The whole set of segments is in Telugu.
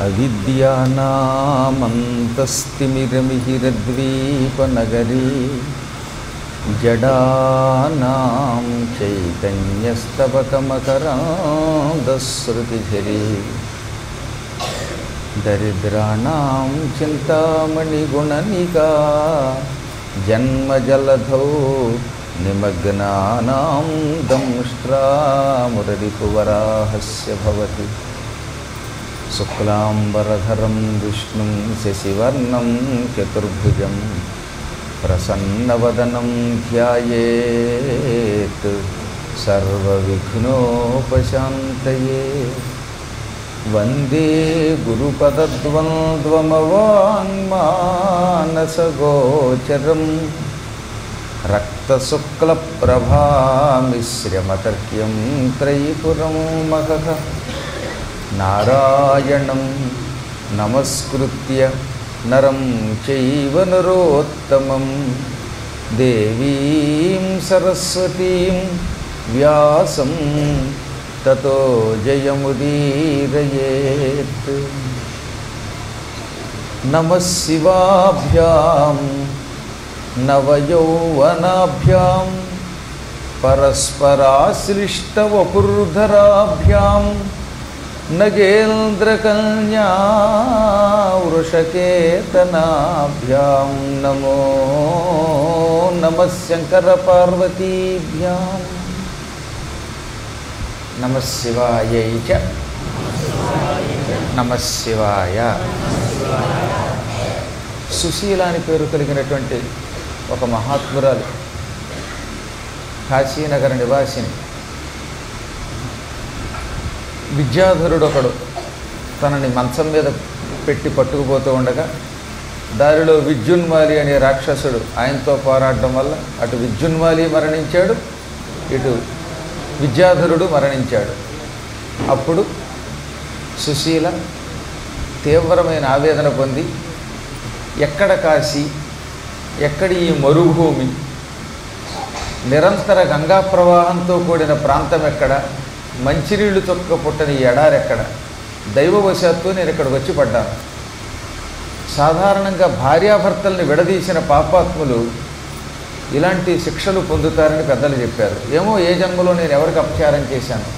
అవిద్యానామంతస్తిమిరమిహిరద్వీపనగరీ జడానాం చైతన్యస్తవకమకరాందశ్రుతిఝరీ దరిద్రాణం చింతామణిగుణనికా జన్మజలధౌ నిమగ్నానాం దంష్ట్రామురరిపువరాహస్య భవతి శుక్లాంబరధరం విష్ణుం శశివర్ణం చతుర్భుజం ప్రసన్నవదనం ధ్యాయేత్ సర్వవిఘ్నోపశాంతయే వందే గురుపదద్వంద్వమవాङ्మానసగోచరం రక్తశుక్లప్రభామిశ్రమతర్క్యం త్రైపురం మహః నారాయణం నమస్కృత్య నరం చైవ నరోత్తమం దేవీం సరస్వతీం వ్యాసం తతో జయముదీరయేత్ నమः శివాభ్యాం నవయౌవనాభ్యాం పరస్పరాశ్లిష్టవపుర్ధరాభ్యాం నగేంద్రకన్యా వృషకేతనాభ్యాం నమో నమः శంకరపార్వతీభ్యాం నమ శివాయై చ నమ శివాయ సుశీల అని పేరు కలిగినటువంటి ఒక మహాత్మురాలు కాశీనగర నివాసిని విద్యాధరుడు ఒకడు తనని మంచం మీద పెట్టి పట్టుకుపోతూ ఉండగా దారిలో విద్యున్మాలి అనే రాక్షసుడు ఆయనతో పోరాడడం వల్ల అటు విద్యున్మాలి మరణించాడు ఇటు విద్యాధరుడు మరణించాడు అప్పుడు సుశీల తీవ్రమైన ఆవేదన పొంది ఎక్కడ కాశీ ఎక్కడి ఈ మరుభూమి నిరంతర గంగా ప్రవాహంతో కూడిన ప్రాంతం ఎక్కడ మంచినీళ్లు చొక్క పుట్టని ఈ ఎడారెక్కడ దైవవశాత్తు నేను ఇక్కడికి వచ్చి పడ్డాను సాధారణంగా భార్యాభర్తల్ని విడదీసిన పాపాత్ములు ఇలాంటి శిక్షలు పొందుతారని పెద్దలు చెప్పారు ఏమో ఏ జన్మలో నేను ఎవరికి అపచారం చేశాను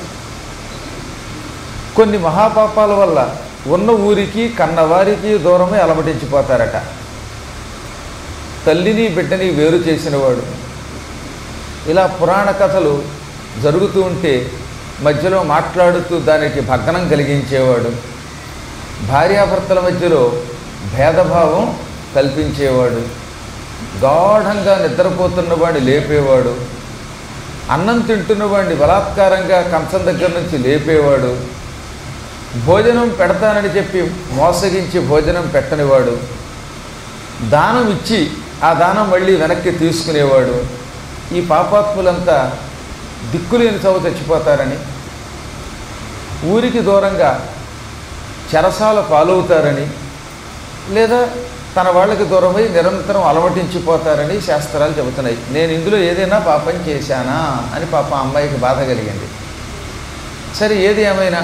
కొన్ని మహాపాపాల వల్ల ఉన్న ఊరికి కన్నవారికి దూరమే అలమటించిపోతారట తల్లిని బిడ్డని వేరు చేసినవాడు ఇలా పురాణ కథలు జరుగుతూ ఉంటే మధ్యలో మాట్లాడుతూ దానికి భగ్నం కలిగించేవాడు భార్యాభర్తల మధ్యలో భేదభావం కల్పించేవాడు గాఢంగా నిద్రపోతున్న వాడిని లేపేవాడు అన్నం తింటున్న వాడిని బలాత్కారంగా కంచం దగ్గర నుంచి లేపేవాడు భోజనం పెడతానని చెప్పి మోసగించి భోజనం పెట్టనివాడు దానం ఇచ్చి ఆ దానం మళ్ళీ వెనక్కి తీసుకునేవాడు ఈ పాపాత్ములంతా దిక్కులేని చవ చచ్చిపోతారని ఊరికి దూరంగా చెరసాల పాలవుతారని లేదా తన వాళ్ళకి దూరమై నిరంతరం అలమటించిపోతారని శాస్త్రాలు చెబుతున్నాయి నేను ఇందులో ఏదైనా పాపం చేశానా అని పాప అమ్మాయికి బాధ కలిగింది సరే ఏది ఏమైనా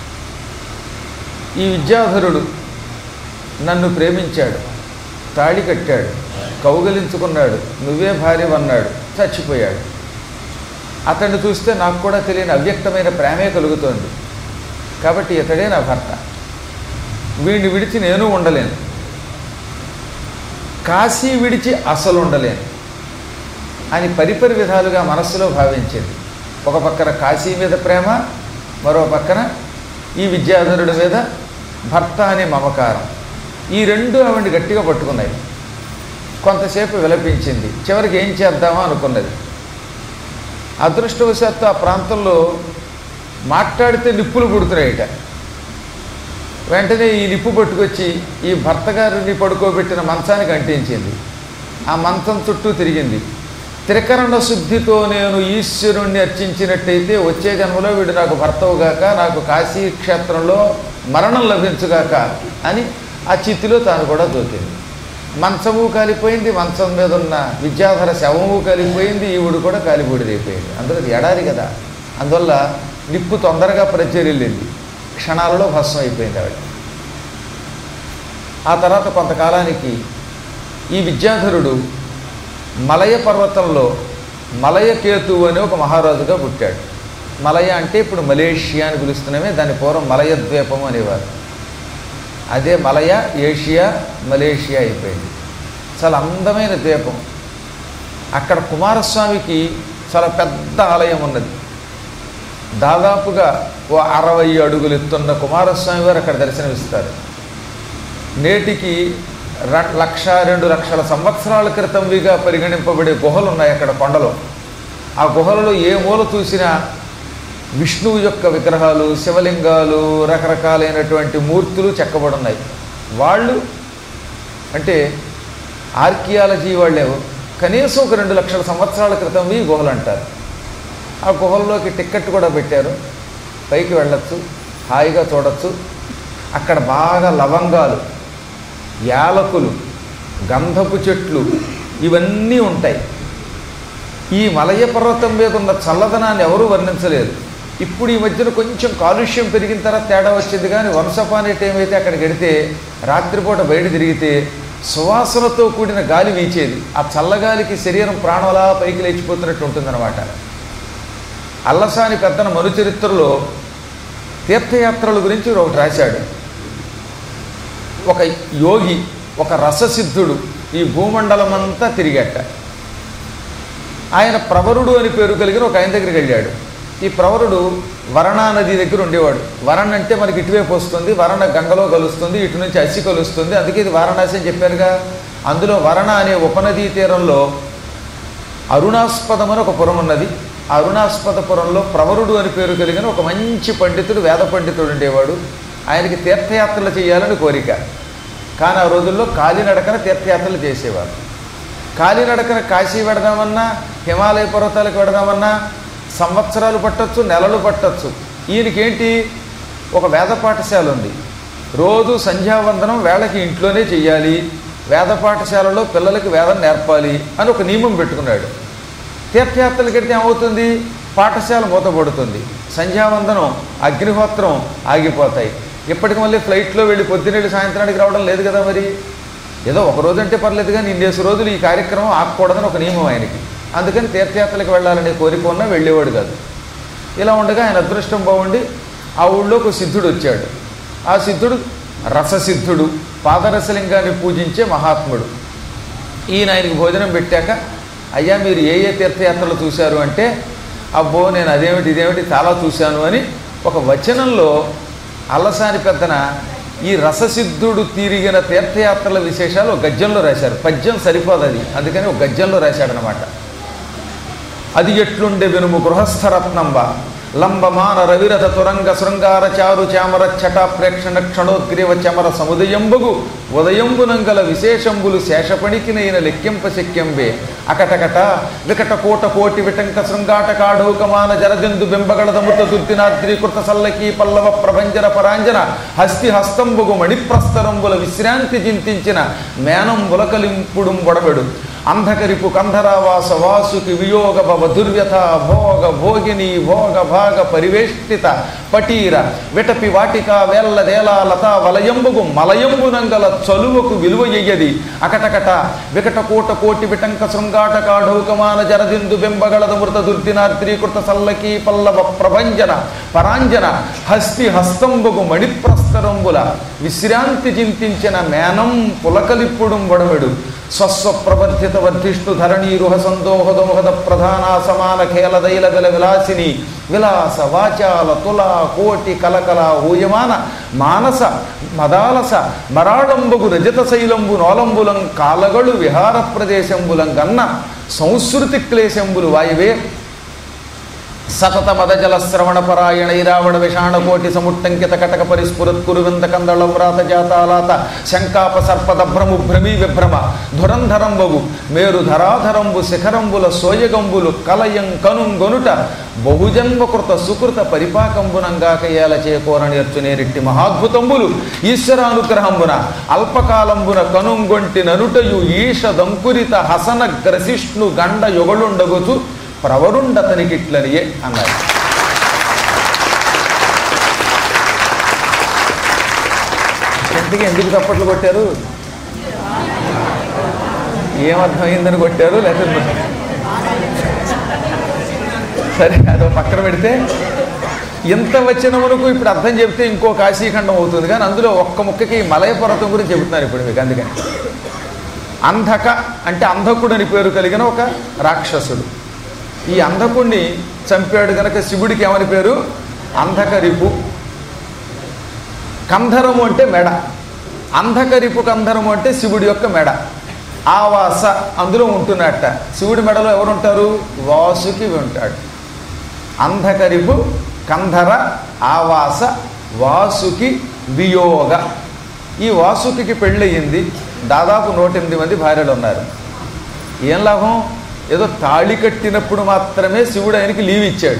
ఈ విద్యాధరుడు నన్ను ప్రేమించాడు తాళి కట్టాడు కౌగలించుకున్నాడు నువ్వే భార్యవన్నాడు చచ్చిపోయాడు అతన్ని చూస్తే నాకు కూడా తెలియని అవ్యక్తమైన ప్రేమే కలుగుతోంది కాబట్టి ఇతడే నా భర్త వీడిని విడిచి నేను ఉండలేను కాశీ విడిచి అసలు ఉండలేను అని పరిపరి విధాలుగా మనస్సులో భావించింది ఒక పక్కన కాశీ మీద ప్రేమ మరో పక్కన ఈ విద్యాధరుడి మీద భర్త అనే మమకారం ఈ రెండు ఆవిడ గట్టిగా పట్టుకున్నాయి కొంతసేపు విలపించింది చివరికి ఏం చేద్దామా అనుకున్నది అదృష్టవశాత్తు ఆ ప్రాంతంలో మాట్లాడితే నిప్పులు పుడుతున్నాయట వెంటనే ఈ నిప్పు పట్టుకొచ్చి ఈ భర్త గారిని పడుకోబెట్టిన మంచానికి అంటించింది ఆ మంచం చుట్టూ తిరిగింది త్రికరణ శుద్ధితో నేను ఈశ్వరుణ్ణి అర్చించినట్టయితే వచ్చే జన్మలో వీడు నాకు భర్తవుగాక నాకు కాశీ క్షేత్రంలో మరణం లభించుగాక అని ఆ చిత్తిలో తాను కూడా దూకింది మంచము కాలిపోయింది మంచం మీద ఉన్న విద్యాధర శవము కాలిపోయింది ఈవిడు కూడా కాలిబూడిదైపోయింది అందులో అది ఎడారి కదా అందువల్ల నిప్పు తొందరగా ప్రజ్వరిల్లింది క్షణాలలో భస్మం అయిపోయింది ఆవిడ ఆ తర్వాత కొంతకాలానికి ఈ విద్యాధరుడు మలయ పర్వతంలో మలయకేతు అనే ఒక మహారాజుగా పుట్టాడు మలయ అంటే ఇప్పుడు మలేషియా అని పిలుస్తున్నామే దాని పూర్వం మలయ ద్వీపం అనేవారు అదే మలయ ఏషియా మలేషియా అయిపోయింది చాలా అందమైన ద్వీపం అక్కడ కుమారస్వామికి చాలా పెద్ద ఆలయం ఉన్నది దాదాపుగా ఓ అరవై అడుగులు ఎత్తున్న కుమారస్వామి వారు అక్కడ దర్శనమిస్తారు నేటికి ర- లక్ష రెండు లక్షల సంవత్సరాల క్రితంవిగా పరిగణింపబడే గుహలు ఉన్నాయి అక్కడ కొండలో ఆ గుహలలో ఏ మూల చూసినా విష్ణువు యొక్క విగ్రహాలు శివలింగాలు రకరకాలైనటువంటి మూర్తులు చెక్కబడి ఉన్నాయి వాళ్ళు అంటే ఆర్కియాలజీ వాళ్ళే కనీసం ఒక రెండు లక్షల సంవత్సరాల క్రితం ఈ గుహలు అంటారు ఆ గుహల్లోకి టిక్కెట్ కూడా పెట్టారు పైకి వెళ్ళొచ్చు హాయిగా చూడొచ్చు అక్కడ బాగా లవంగాలు యాలకులు గంధపు చెట్లు ఇవన్నీ ఉంటాయి ఈ మలయ పర్వతం మీద ఉన్న చల్లదనాన్ని ఎవరూ వర్ణించలేదు ఇప్పుడు ఈ మధ్యన కొంచెం కాలుష్యం పెరిగిన తర్వాత తేడా వచ్చింది కానీ వంశపానే టైం అయితే అక్కడికి వెడితే రాత్రిపూట బయట తిరిగితే సువాసనతో కూడిన గాలి వీచేది ఆ చల్లగాలికి శరీరం ప్రాణంలా పైకి లేచిపోతున్నట్టు ఉంటుందన్నమాట అల్లసాని పెద్దన మరుచరిత్రలో తీర్థయాత్రల గురించి ఒకటి రాశాడు ఒక యోగి ఒక రససిద్ధుడు ఈ భూమండలమంతా తిరిగాట ఆయన ప్రవరుడు అని పేరు కలిగిన ఒక ఆయన దగ్గరికి వెళ్ళాడు ఈ ప్రవరుడు వరణా నది దగ్గర ఉండేవాడు వరణ అంటే మనకి ఇటువైపు వస్తుంది వరణ గంగలో కలుస్తుంది ఇటు నుంచి అసి కలుస్తుంది అందుకే ఇది వారణాసి అని చెప్పారుగా అందులో వరణ అనే ఉపనదీ తీరంలో అరుణాస్పదం అని ఒక పురం ఉన్నది ఆ అరుణాస్పదపురంలో ప్రవరుడు అని పేరు కలిగిన ఒక మంచి పండితుడు వేద పండితుడు ఉండేవాడు ఆయనకి తీర్థయాత్రలు చేయాలని కోరిక కానీ ఆ రోజుల్లో కాలినడకన తీర్థయాత్రలు చేసేవారు కాలినడకన కాశీ పెడదామన్నా హిమాలయ పర్వతాలకు పెడదామన్నా సంవత్సరాలు పట్టొచ్చు నెలలు పట్టొచ్చు ఈయనకేంటి ఒక వేద పాఠశాల ఉంది రోజు సంధ్యావందనం వేళకి ఇంట్లోనే చెయ్యాలి వేద పాఠశాలలో పిల్లలకి వేదం నేర్పాలి అని ఒక నియమం పెట్టుకున్నాడు తీర్థయాత్రలకు వెళ్తే ఏమవుతుంది పాఠశాల మూతపడుతుంది సంధ్యావందనం అగ్నిహోత్రం ఆగిపోతాయి ఇప్పటికి మళ్ళీ ఫ్లైట్లో వెళ్ళి పొద్దున్నెళ్ళి సాయంత్రానికి రావడం లేదు కదా మరి ఏదో ఒక రోజు అంటే పర్లేదు కానీ ఇన్నేసి రోజులు ఈ కార్యక్రమం ఆగకూడదని ఒక నియమం ఆయనకి అందుకని తీర్థయాత్రలకు వెళ్ళాలనే కోరిక ఉన్నా వెళ్ళేవాడు కాదు ఇలా ఉండగా ఆయన అదృష్టం బాగుండి ఆ ఊళ్ళోకి ఒక సిద్ధుడు వచ్చాడు ఆ సిద్ధుడు రససిద్ధుడు పాదరసలింగాన్ని పూజించే మహాత్ముడు ఈయన ఆయనకి భోజనం పెట్టాక అయ్యా మీరు ఏ ఏ తీర్థయాత్రలు చూశారు అంటే అబ్బో నేను అదేమిటి ఇదేమిటి చాలా చూశాను అని ఒక వచనంలో అల్లసాని పెద్దన ఈ రససిద్ధుడు తిరిగిన తీర్థయాత్రల విశేషాలు ఒక గద్యంలో రాశారు పద్యం సరిపోదు అది అందుకని ఒక గద్యంలో రాశాడనమాట అది ఎట్లుండే వినుము గృహస్థరత్నంబ లంబమాన రవిరథ తురంగ శృంగార చారు చామర ఛట ప్రేక్షణ క్షణోద్గ్రీవ చమర సముదయంబుగు ఉదయంబునంగల విశేషంబులు శేషపణికినైన లెక్కింప శక్యంబే అకటకట వికట కోట కోటి విటంక శృంగాట కాఢౌకమాన జరజందు బింబగళదమృత దుర్దినాద్రీకృత సల్లకి పల్లవ ప్రభంజన పరాంజన హస్తి హస్తంబుగు మణిప్రస్తరంబుల విశ్రాంతి చింతించిన మేనంబుల కలింపుడుం బొడబెడు అంధకరిపు కంధరావాస వాసుకి వియోగ భవ దుర్వ్యథ భోగ భోగిని భోగ భాగ పరివేష్టిత పటీర విటపి వాటిక వేల్ల దేలా లత వలయంబుగు మలయంబునంగల చలువకు విలువ ఎయ్యది అకటకట వికట కోట కోటి విటంక శృంగాట కాఢౌకమాన జరదిందు బింబగళద మృత దుర్దినార్ద్రీకృత సల్లకి పల్లవ ప్రభంజన పరాంజన హస్తి హస్తంబుగు మణిప్రస్తరంబుల విశ్రాంతి చింతించిన మేనం పులకలిప్పుడుం బొడవెడు స్వస్వ ప్రవర్ధిత వర్ధిష్ణు ధరణీరుహ సందోహదముహద ప్రధాన సమాన ఖేలదైల గల విలాసిని విలాస వాచాల తుల కోటి కలకల ఊయమాన మానస మదాలస మరాళంబగు రజత శైలంబు నోలంబులం కాలగళు విహార ప్రదేశంబులం గన్న సంస్కృతి క్లేశంబులు వాయువే సతత మదజల శ్రవణ పరాయణ ఇరావణ విషాణ కోటి సముట్టంకిత కటక పరిస్ఫురత్ కురువింద కందళం రాత జాతాలాత శంకాప సర్పద భ్రము భ్రమీ విభ్రమ ధురంధరంబగు మేరు ధరాధరంబు శిఖరంబుల సోయగంబులు కలయం కనుంగొనుట బహుజన్మకృత సుకృత పరిపాకంబునంగాక ఏల చేకోర నేర్చునేరిట్టి మహాద్భుతంబులు ఈశ్వరానుగ్రహంబున అల్పకాలంబున కనుంగొంటి ననుటయు ఈష దంకురిత హసన గ్రసిష్ణు గండ యొగలుండగొచు ప్రవరుండతనికిట్లనియే అన్నారు ఇంతకీ ఎందుకు తప్పట్లు కొట్టారు ఏమర్థమైందని కొట్టారు లేకపోతే సరే అదో పక్కన పెడితే ఇంత వచ్చినమునకు ఇప్పుడు అర్థం చెప్తే ఇంకో కాశీఖండం అవుతుంది కానీ అందులో ఒక్క ముక్కకి మలయ పర్వతం గురించి చెబుతున్నారు ఇప్పుడు మీకు అందుకని అంధక అంటే అంధకుడు అని పేరు కలిగిన ఒక రాక్షసుడు ఈ అంధకుడిని చంపాడు గనక శివుడికి ఏమని పేరు అంధకరిపు కంధరము అంటే మెడ అంధకరిపు కంధరము అంటే శివుడి యొక్క మెడ ఆవాస అందులో ఉంటున్నట్ట శివుడి మెడలో ఎవరుంటారు వాసుకి ఉంటాడు అంధకరిపు కంధర ఆవాస వాసుకి వియోగ ఈ వాసుకి పెళ్ళయింది దాదాపు నూట ఎనిమిది మంది భార్యలు ఉన్నారు ఏం లాభం ఏదో తాళి కట్టినప్పుడు మాత్రమే శివుడు ఆయనకి లీవ్ ఇచ్చాడు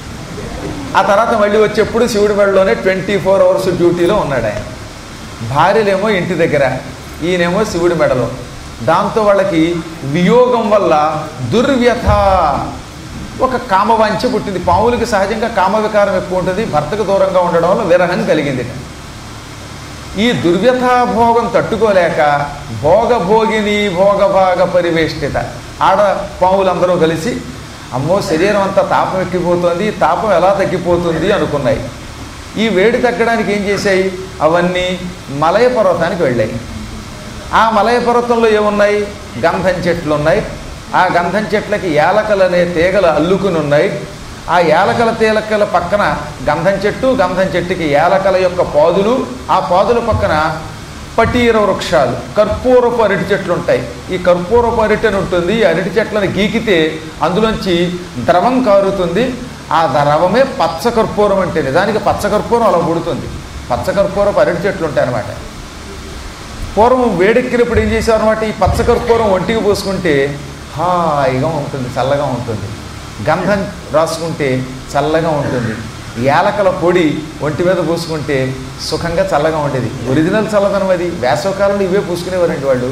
ఆ తర్వాత మళ్ళీ వచ్చేప్పుడు శివుడి మెడలోనే ట్వంటీ ఫోర్ అవర్స్ డ్యూటీలో ఉన్నాడు ఆయన భార్యలేమో ఇంటి దగ్గర ఈయనేమో శివుడి మెడలో దాంతో వాళ్ళకి వియోగం వల్ల దుర్వ్యథ ఒక కామవాంఛ పుట్టింది పాములకి సహజంగా కామవికారం ఎక్కువ ఉంటుంది భర్తకు దూరంగా ఉండడం వల్ల విరహం కలిగింది ఈ దుర్వ్యథాభోగం తట్టుకోలేక భోగభోగిని భోగభాగ పరివేష్టిత ఆడ పాములందరూ కలిసి అమ్మో శరీరం అంతా తాపం ఎక్కిపోతుంది ఈ తాపం ఎలా తగ్గిపోతుంది అనుకున్నాయి ఈ వేడి తగ్గడానికి ఏం చేశాయి అవన్నీ మలయ పర్వతానికి వెళ్ళాయి ఆ మలయ పర్వతంలో ఏమున్నాయి గంధం చెట్లు ఉన్నాయి ఆ గంధం చెట్లకి యాలకలు అనే తీగలు అల్లుకుని ఉన్నాయి ఆ యాలకల తేలకల పక్కన గంధం చెట్టు గంధం చెట్టుకి యాలకల యొక్క పాదులు ఆ పాదుల పక్కన పటీర వృక్షాలు కర్పూరపు అరటి చెట్లు ఉంటాయి ఈ కర్పూరపు అరటి అని ఉంటుంది ఈ అరటి చెట్లను గీకితే అందులోంచి ద్రవం కారుతుంది ఆ ద్రవమే పచ్చ కర్పూరం అంటే నిజానికి పచ్చ కర్పూరం అలా పుడుతుంది పచ్చ కర్పూరపు అరటి చెట్లు ఉంటాయి అన్నమాట పూర్వం వేడెక్కినప్పుడు ఏం చేసేవారు అనమాట ఈ పచ్చ కర్పూరం ఒంటికి పోసుకుంటే హాయిగా ఉంటుంది చల్లగా ఉంటుంది గంధం రాసుకుంటే చల్లగా ఉంటుంది యాలకల పొడి ఒంటి మీద పూసుకుంటే సుఖంగా చల్లగా ఉండేది ఒరిజినల్ చల్లదనం అది వేసవకాలంలో ఇవే పూసుకునేవారండి వాళ్ళు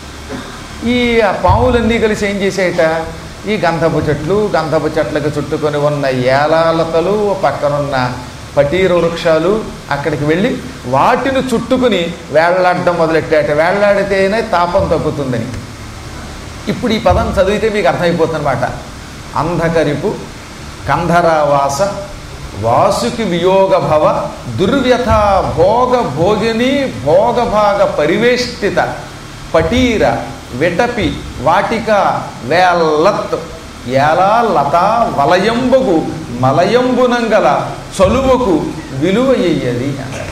ఈ ఆ పాములన్నీ కలిసి ఏం చేసాయట ఈ గంధపు చెట్లు గంధపు చెట్లకు చుట్టుకొని ఉన్న ఏలాలతలు పక్కనున్న పటీర వృక్షాలు అక్కడికి వెళ్ళి వాటిని చుట్టుకుని వేళ్లాడడం మొదలెట్టాట వేళ్లాడితేనే తాపం తగ్గుతుందని ఇప్పుడు ఈ పదం చదివితే మీకు అర్థమైపోతుందన్నమాట అంధకరిపు కంధరావాస వాసుకి వియోగ భవ దుర్వ్యథ భోగ భోగిని భోగభాగ పరివేష్టిత పటీర విటపి వాటిక వేల్లత్ ఏలా లత వలయంబగు మలయంబునంగల చలువకు విలువ అయ్యేది అన్నాడు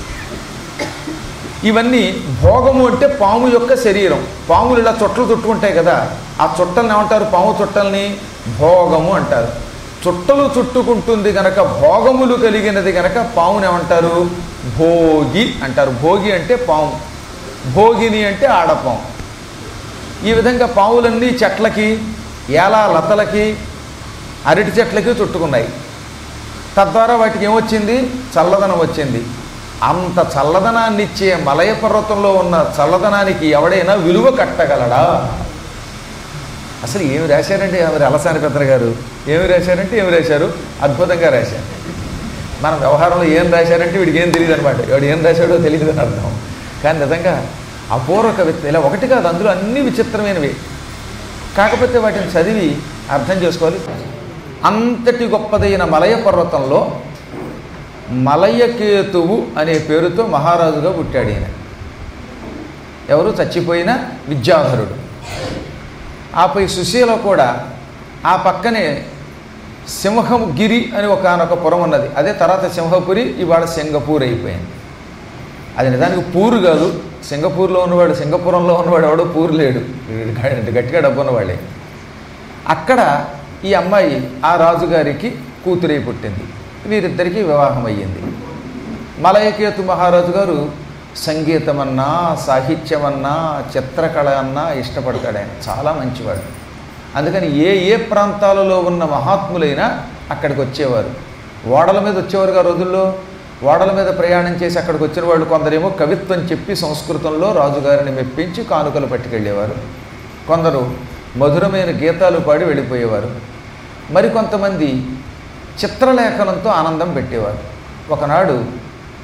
ఇవన్నీ భోగము అంటే పాము యొక్క శరీరం పాములు ఇలా చుట్టలు చుట్టుకుంటాయి కదా ఆ చుట్టల్ని ఏమంటారు పాము చుట్టల్ని భోగము అంటారు చుట్టలు చుట్టుకుంటుంది గనక భోగములు కలిగినది గనక పాముని ఏమంటారు భోగి అంటారు భోగి అంటే పాము భోగిని అంటే ఆడపాము ఈ విధంగా పావులన్నీ చెట్లకి ఏలా లతలకి అరటి చెట్లకి చుట్టుకున్నాయి తద్వారా వాటికి ఏమొచ్చింది చల్లదనం వచ్చింది అంత చల్లదనాన్ని ఇచ్చే మలయ పర్వతంలో ఉన్న చల్లదనానికి ఎవడైనా విలువ కట్టగలడా అసలు ఏమి రాశారండి మరి అలసాని పెద్దన గారు ఏమి రాశారంటే ఏమి రాశారు అద్భుతంగా రాశారు మన వ్యవహారంలో ఏం రాశారంటే వీడికి ఏం తెలియదు అనమాట వాడు ఏం రాశాడో తెలియదు అని అర్థం కానీ నిజంగా అపూర్వ కవిత్వం ఇలా ఒకటి కాదు అందులో అన్ని విచిత్రమైనవి కాకపోతే వాటిని చదివి అర్థం చేసుకోవాలి అంతటి గొప్పదైన మలయ పర్వతంలో మలయకేతువు అనే పేరుతో మహారాజుగా పుట్టాడు ఈయన ఎవరు చచ్చిపోయిన విద్యాధరుడు ఆపై సుశీల కూడా ఆ పక్కనే సింహగిరి అని ఒకనొక పురం ఉన్నది అదే తర్వాత సింహపురి ఇవాళ సింగపూర్ అయిపోయింది అది నిజానికి పూరు కాదు సింగపూర్లో ఉన్నవాడు సింగపురంలో ఉన్నవాడు ఎవడో పూరు లేడు గట్టిగా డబ్బు ఉన్నవాడే అక్కడ ఈ అమ్మాయి ఆ రాజుగారికి కూతురై పుట్టింది వీరిద్దరికీ వివాహం అయ్యింది మలయకేతు మహారాజు గారు సంగీతం అన్నా సాహిత్యం అన్నా చిత్రకళ అన్నా ఇష్టపడతాడు ఆయన చాలా మంచివాడు అందుకని ఏ ఏ ప్రాంతాలలో ఉన్న మహాత్ములైనా అక్కడికి వచ్చేవారు ఓడల మీద వచ్చేవారు ఆ రోజుల్లో ఓడల మీద ప్రయాణం చేసి అక్కడికి వచ్చిన వాళ్ళు కొందరేమో కవిత్వం చెప్పి సంస్కృతంలో రాజుగారిని మెప్పించి కానుకలు పట్టుకెళ్ళేవారు కొందరు మధురమైన గీతాలు పాడి వెళ్ళిపోయేవారు మరికొంతమంది చిత్రలేఖనంతో ఆనందం పెట్టేవారు ఒకనాడు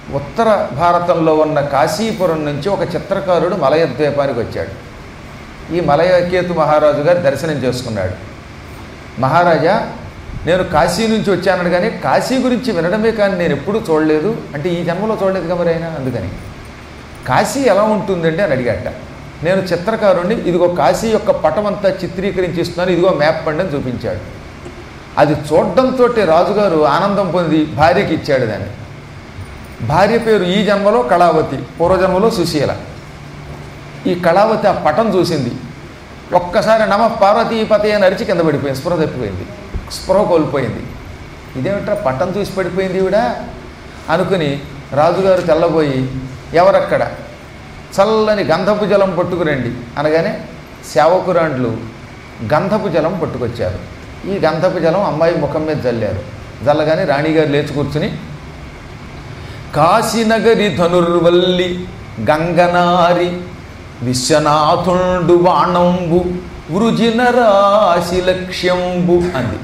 ఉత్తర భారతంలో ఉన్న కాశీపురం నుంచి ఒక చిత్రకారుడు మలయ ద్వీపానికి వచ్చాడు ఈ మలయకేతు మహారాజు గారు దర్శనం చేసుకున్నాడు మహారాజా నేను కాశీ నుంచి వచ్చానడు కానీ కాశీ గురించి వినడమే కానీ నేను ఎప్పుడూ చూడలేదు అంటే ఈ జన్మలో చూడలేదు కదా మరి అయినా అందుకని కాశీ ఎలా ఉంటుందండి అని అడిగాట నేను చిత్రకారుణ్ణి ఇదిగో కాశీ యొక్క పటం అంతా చిత్రీకరించి ఇస్తున్నాను ఇదిగో మ్యాప్ పండి అని చూపించాడు అది చూడడంతో రాజుగారు ఆనందం పొంది భార్యకి ఇచ్చాడు దాన్ని భార్య పేరు ఈ జన్మలో కళావతి పూర్వజన్మలో సుశీల ఈ కళావతి ఆ పటం చూసింది ఒక్కసారి నమ పార్వతీపతి అని అరిచి కింద పడిపోయింది స్పృహ తప్పిపోయింది స్పృహ కోల్పోయింది ఇదేమిట్రా పటం చూసి పడిపోయింది ఈవిడ అనుకుని రాజుగారు తెల్లబోయి ఎవరక్కడ చల్లని గంధపు జలం పట్టుకురండి అనగానే సేవకురాండ్లు గంధపు జలం పట్టుకొచ్చారు ఈ గంధపు జలం అమ్మాయి ముఖం మీద జల్లారు జల్లగానే రాణిగారు లేచి కూర్చుని కాశీనగరి ధనుర్వల్లి గంగనారి విశ్వనాథుండు బాణంబు వృజిన రాశి లక్ష్యంబు అంది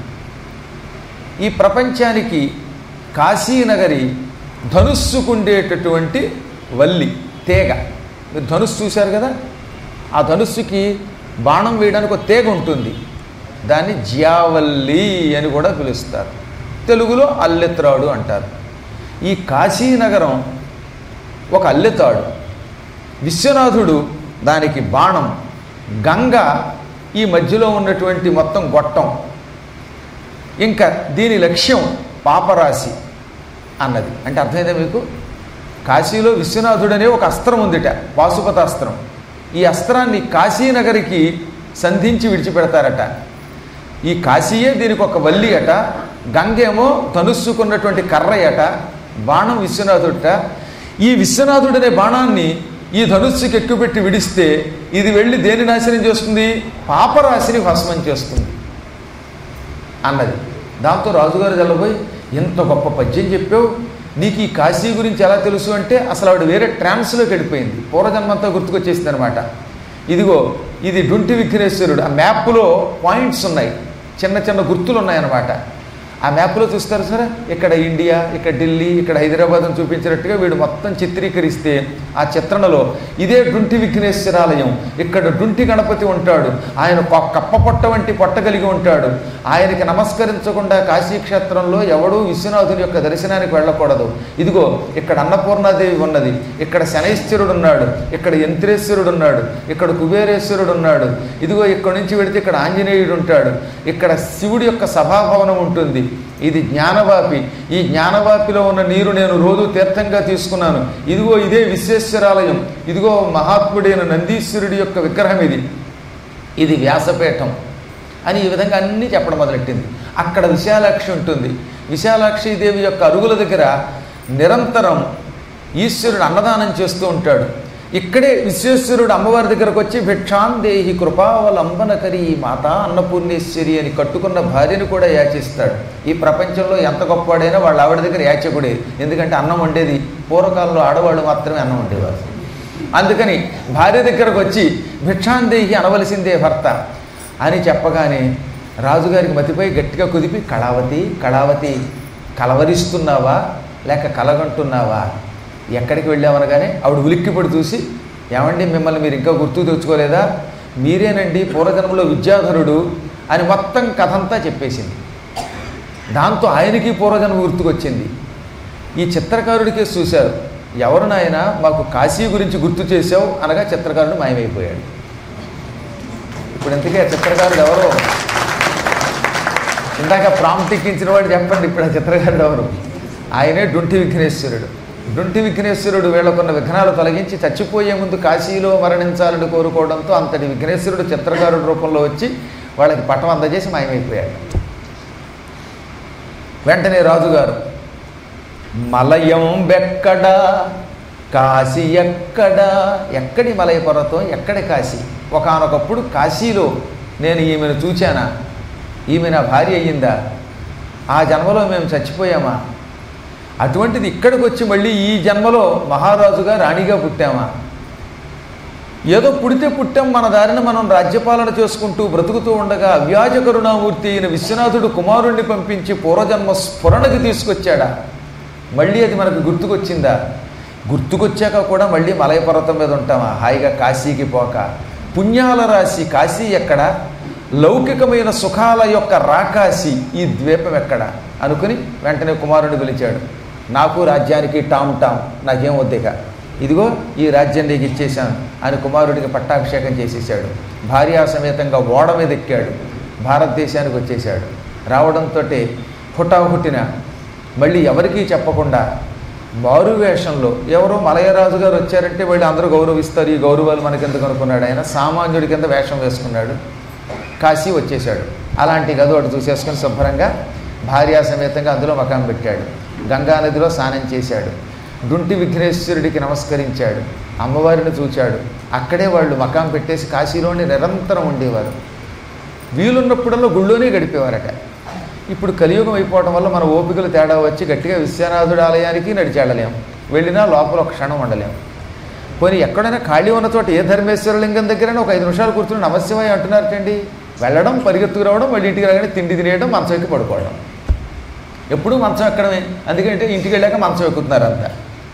ఈ ప్రపంచానికి కాశీనగరి ధనుస్సుకుండేటటువంటి వల్లి తీగ మీరు ధనుస్సు చూశారు కదా ఆ ధనుస్సుకి బాణం వేయడానికి ఒక తీగ ఉంటుంది దాన్ని జ్యావల్లి అని కూడా పిలుస్తారు తెలుగులో అల్లెత్రాడు అంటారు ఈ కాశీనగరం ఒక అల్లెతాడు విశ్వనాథుడు దానికి బాణం గంగ ఈ మధ్యలో ఉన్నటువంటి మొత్తం గొట్టం ఇంకా దీని లక్ష్యం పాపరాశి అన్నది అంటే అర్థమైందా మీకు కాశీలో విశ్వనాథుడనే ఒక అస్త్రం ఉందిట పాశుపతాస్త్రం ఈ అస్త్రాన్ని కాశీనగరికి సంధించి విడిచిపెడతారట ఈ కాశీయే దీనికి ఒక వల్లి అట గంగేమో ధనుస్సుకున్నటువంటి కర్రయట బాణం విశ్వనాథుడట ఈ విశ్వనాథుడనే బాణాన్ని ఈ ధనుస్సుకి ఎక్కుపెట్టి విడిస్తే ఇది వెళ్ళి దేని నాశనం చేస్తుంది పాపరాశిని భస్మం చేస్తుంది అన్నది దాంతో రాజుగారు తెల్లబోయి ఇంత గొప్ప పద్యం చెప్పావు నీకు ఈ కాశీ గురించి ఎలా తెలుసు అంటే అసలు ఆవిడ వేరే ట్రాన్స్లోకి వెళ్ళిపోయింది పూర్వజన్మంతా గుర్తుకొచ్చేసింది అనమాట ఇదిగో ఇది డుంటి విఘ్నేశ్వరుడు ఆ మ్యాప్లో పాయింట్స్ ఉన్నాయి చిన్న చిన్న గుర్తులు ఉన్నాయన్నమాట ఆ మ్యాప్లో చూస్తారు సరే ఇక్కడ ఇండియా ఇక్కడ ఢిల్లీ ఇక్కడ హైదరాబాద్ అని చూపించినట్టుగా వీడు మొత్తం చిత్రీకరిస్తే ఆ చిత్రణలో ఇదే డుంటి విఘ్నేశ్వరాలయం ఇక్కడ డుంటి గణపతి ఉంటాడు ఆయన కొ- కప్ప పొట్ట వంటి పొట్ట కలిగి ఉంటాడు ఆయనకి నమస్కరించకుండా కాశీక్షేత్రంలో ఎవడూ విశ్వనాథుని యొక్క దర్శనానికి వెళ్ళకూడదు ఇదిగో ఇక్కడ అన్నపూర్ణాదేవి ఉన్నది ఇక్కడ శనైశ్వరుడు ఉన్నాడు ఇక్కడ యంత్రేశ్వరుడు ఉన్నాడు ఇక్కడ కుబేరేశ్వరుడు ఉన్నాడు ఇదిగో ఇక్కడ నుంచి వెడితే ఇక్కడ ఆంజనేయుడు ఉంటాడు ఇక్కడ శివుడి యొక్క సభాభవనం ఉంటుంది ఇది జ్ఞానవాపి ఈ జ్ఞానవాపిలో ఉన్న నీరు నేను రోజు తీర్థంగా తీసుకున్నాను ఇదిగో ఇదే విశ్వేశ్వరాలయం ఇదిగో మహాత్ముడైన నందీశ్వరుడి యొక్క విగ్రహం ఇది ఇది వ్యాసపీఠం అని ఈ విధంగా అన్నీ చెప్పడం మొదలెట్టింది అక్కడ విశాలాక్షి ఉంటుంది విశాలాక్షి దేవి యొక్క అరుగుల దగ్గర నిరంతరం ఈశ్వరుడు అన్నదానం చేస్తూ ఉంటాడు ఇక్కడే విశ్వేశ్వరుడు అమ్మవారి దగ్గరకు వచ్చి భిక్షాందేహి కృపావలంబనకరి మాత అన్నపూర్ణేశ్వరి అని కట్టుకున్న భార్యను కూడా యాచిస్తాడు ఈ ప్రపంచంలో ఎంత గొప్పవాడైనా వాళ్ళ ఆవిడ దగ్గర యాచకుడే ఎందుకంటే అన్నం వండేది పూర్వకాలంలో ఆడవాళ్ళు మాత్రమే అన్నం వండేవారు అందుకని భార్య దగ్గరకు వచ్చి భిక్షాందేహి అనవలసిందే భర్త అని చెప్పగానే రాజుగారికి మతిపై గట్టిగా కుదిపి కళావతి కళావతి కలవరిస్తున్నావా లేక కలగంటున్నావా ఎక్కడికి వెళ్ళామనగానే ఆవిడ ఉలిక్కిపడి చూసి ఏమండి మిమ్మల్ని మీరు ఇంకా గుర్తు తెచ్చుకోలేదా మీరేనండి పూర్వజన్మలో విద్యాధరుడు అని మొత్తం కథంతా చెప్పేసింది దాంతో ఆయనకి పూర్వజన్మ గుర్తుకొచ్చింది ఈ చిత్రకారుడికే చూశారు ఎవరు నాయన మాకు కాశీ గురించి గుర్తు చేసావు అనగా చిత్రకారుడు మాయమైపోయాడు ఇప్పుడు ఇంతకీ ఆ చిత్రకారుడు ఎవరో ఇందాక ప్రాంప్ట్ ఎక్కించిన వాడు చెప్పండి ఇప్పుడు ఆ చిత్రకారుడు ఎవరు ఆయనే డుంటి విఘ్నేశ్వరుడు డుంటి విఘ్నేశ్వరుడు వీళ్ళకున్న విఘ్నాలు తొలగించి చచ్చిపోయే ముందు కాశీలో మరణించాలని కోరుకోవడంతో అంతటి విఘ్నేశ్వరుడు చిత్రకారుడి రూపంలో వచ్చి వాళ్ళకి పటం అందజేసి మాయమైపోయాడు వెంటనే రాజుగారు మలయం బెక్కడ కాశీ ఎక్కడ ఎక్కడి మలయ పర్వతం ఎక్కడి కాశీ ఒకానొకప్పుడు కాశీలో నేను ఈమెను చూచానా ఈమె నా భార్య అయ్యిందా ఆ జన్మలో మేము చచ్చిపోయామా అటువంటిది ఇక్కడికి వచ్చి మళ్ళీ ఈ జన్మలో మహారాజుగా రాణిగా పుట్టామా ఏదో పుడితే పుట్టాం మన దారిన మనం రాజ్యపాలన చేసుకుంటూ బ్రతుకుతూ ఉండగా అవ్యాజ కరుణామూర్తి అయిన విశ్వనాథుడు కుమారుణ్ణి పంపించి పూర్వజన్మ స్ఫురణకి తీసుకొచ్చాడా మళ్ళీ అది మనకు గుర్తుకొచ్చిందా గుర్తుకొచ్చాక కూడా మళ్ళీ మలయ పర్వతం మీద ఉంటామా హాయిగా కాశీకి పోక పుణ్యాల రాశి కాశీ ఎక్కడ లౌకికమైన సుఖాల యొక్క రాకాశి ఈ ద్వీపం ఎక్కడ అనుకుని వెంటనే కుమారుడు పిలిచాడు నాకు రాజ్యానికి టామ్ టామ్ నాకేం వద్దిక ఇదిగో ఈ రాజ్యం నీకు ఇచ్చేశాను అని కుమారుడికి పట్టాభిషేకం చేసేసాడు భార్యా సమేతంగా ఓడ మీద ఎక్కాడు భారతదేశానికి వచ్చేసాడు రావడంతో హుటాహుటిన మళ్ళీ ఎవరికీ చెప్పకుండా మారు వేషంలో ఎవరో మలయరాజు గారు వచ్చారంటే వాళ్ళు అందరూ గౌరవిస్తారు ఈ గౌరవాలు మనకెందుకు అనుకున్నాడు ఆయన సామాన్యుడి కింద వేషం వేసుకున్నాడు కాశీ వచ్చేసాడు అలాంటి గది ఒకటి చూసేసుకొని శుభ్రంగా భార్యా సమేతంగా అందులో మకాం పెట్టాడు గంగానదిలో స్నానం చేశాడు డుంటి విఘ్నేశ్వరుడికి నమస్కరించాడు అమ్మవారిని చూచాడు అక్కడే వాళ్ళు మకాం పెట్టేసి కాశీలోని నిరంతరం ఉండేవారు వీలున్నప్పుడల్లా గుళ్ళోనే గడిపేవారట ఇప్పుడు కలియుగం అయిపోవడం వల్ల మన ఓపికలు తేడా వచ్చి గట్టిగా విశ్వనాథుడి ఆలయానికి నడిచేళ్ళలేం వెళ్ళినా లోపల ఒక క్షణం ఉండలేం పోనీ ఎక్కడైనా ఖాళీ ఉన్న చోట ఏ ధర్మేశ్వర లింగం దగ్గరైనా ఒక ఐదు నిమిషాలు కూర్చుని నమస్యమై అంటున్నారటండి వెళ్ళడం పరిగెత్తుకు రావడం మళ్ళీ ఇంటికి రాగానే తిండి తినేయడం మంచం ఎక్కి పడుకోవడం ఎప్పుడూ మంచం ఎక్కడమే అందుకంటే ఇంటికి వెళ్ళాక మంచం ఎక్కుతున్నారు అంతా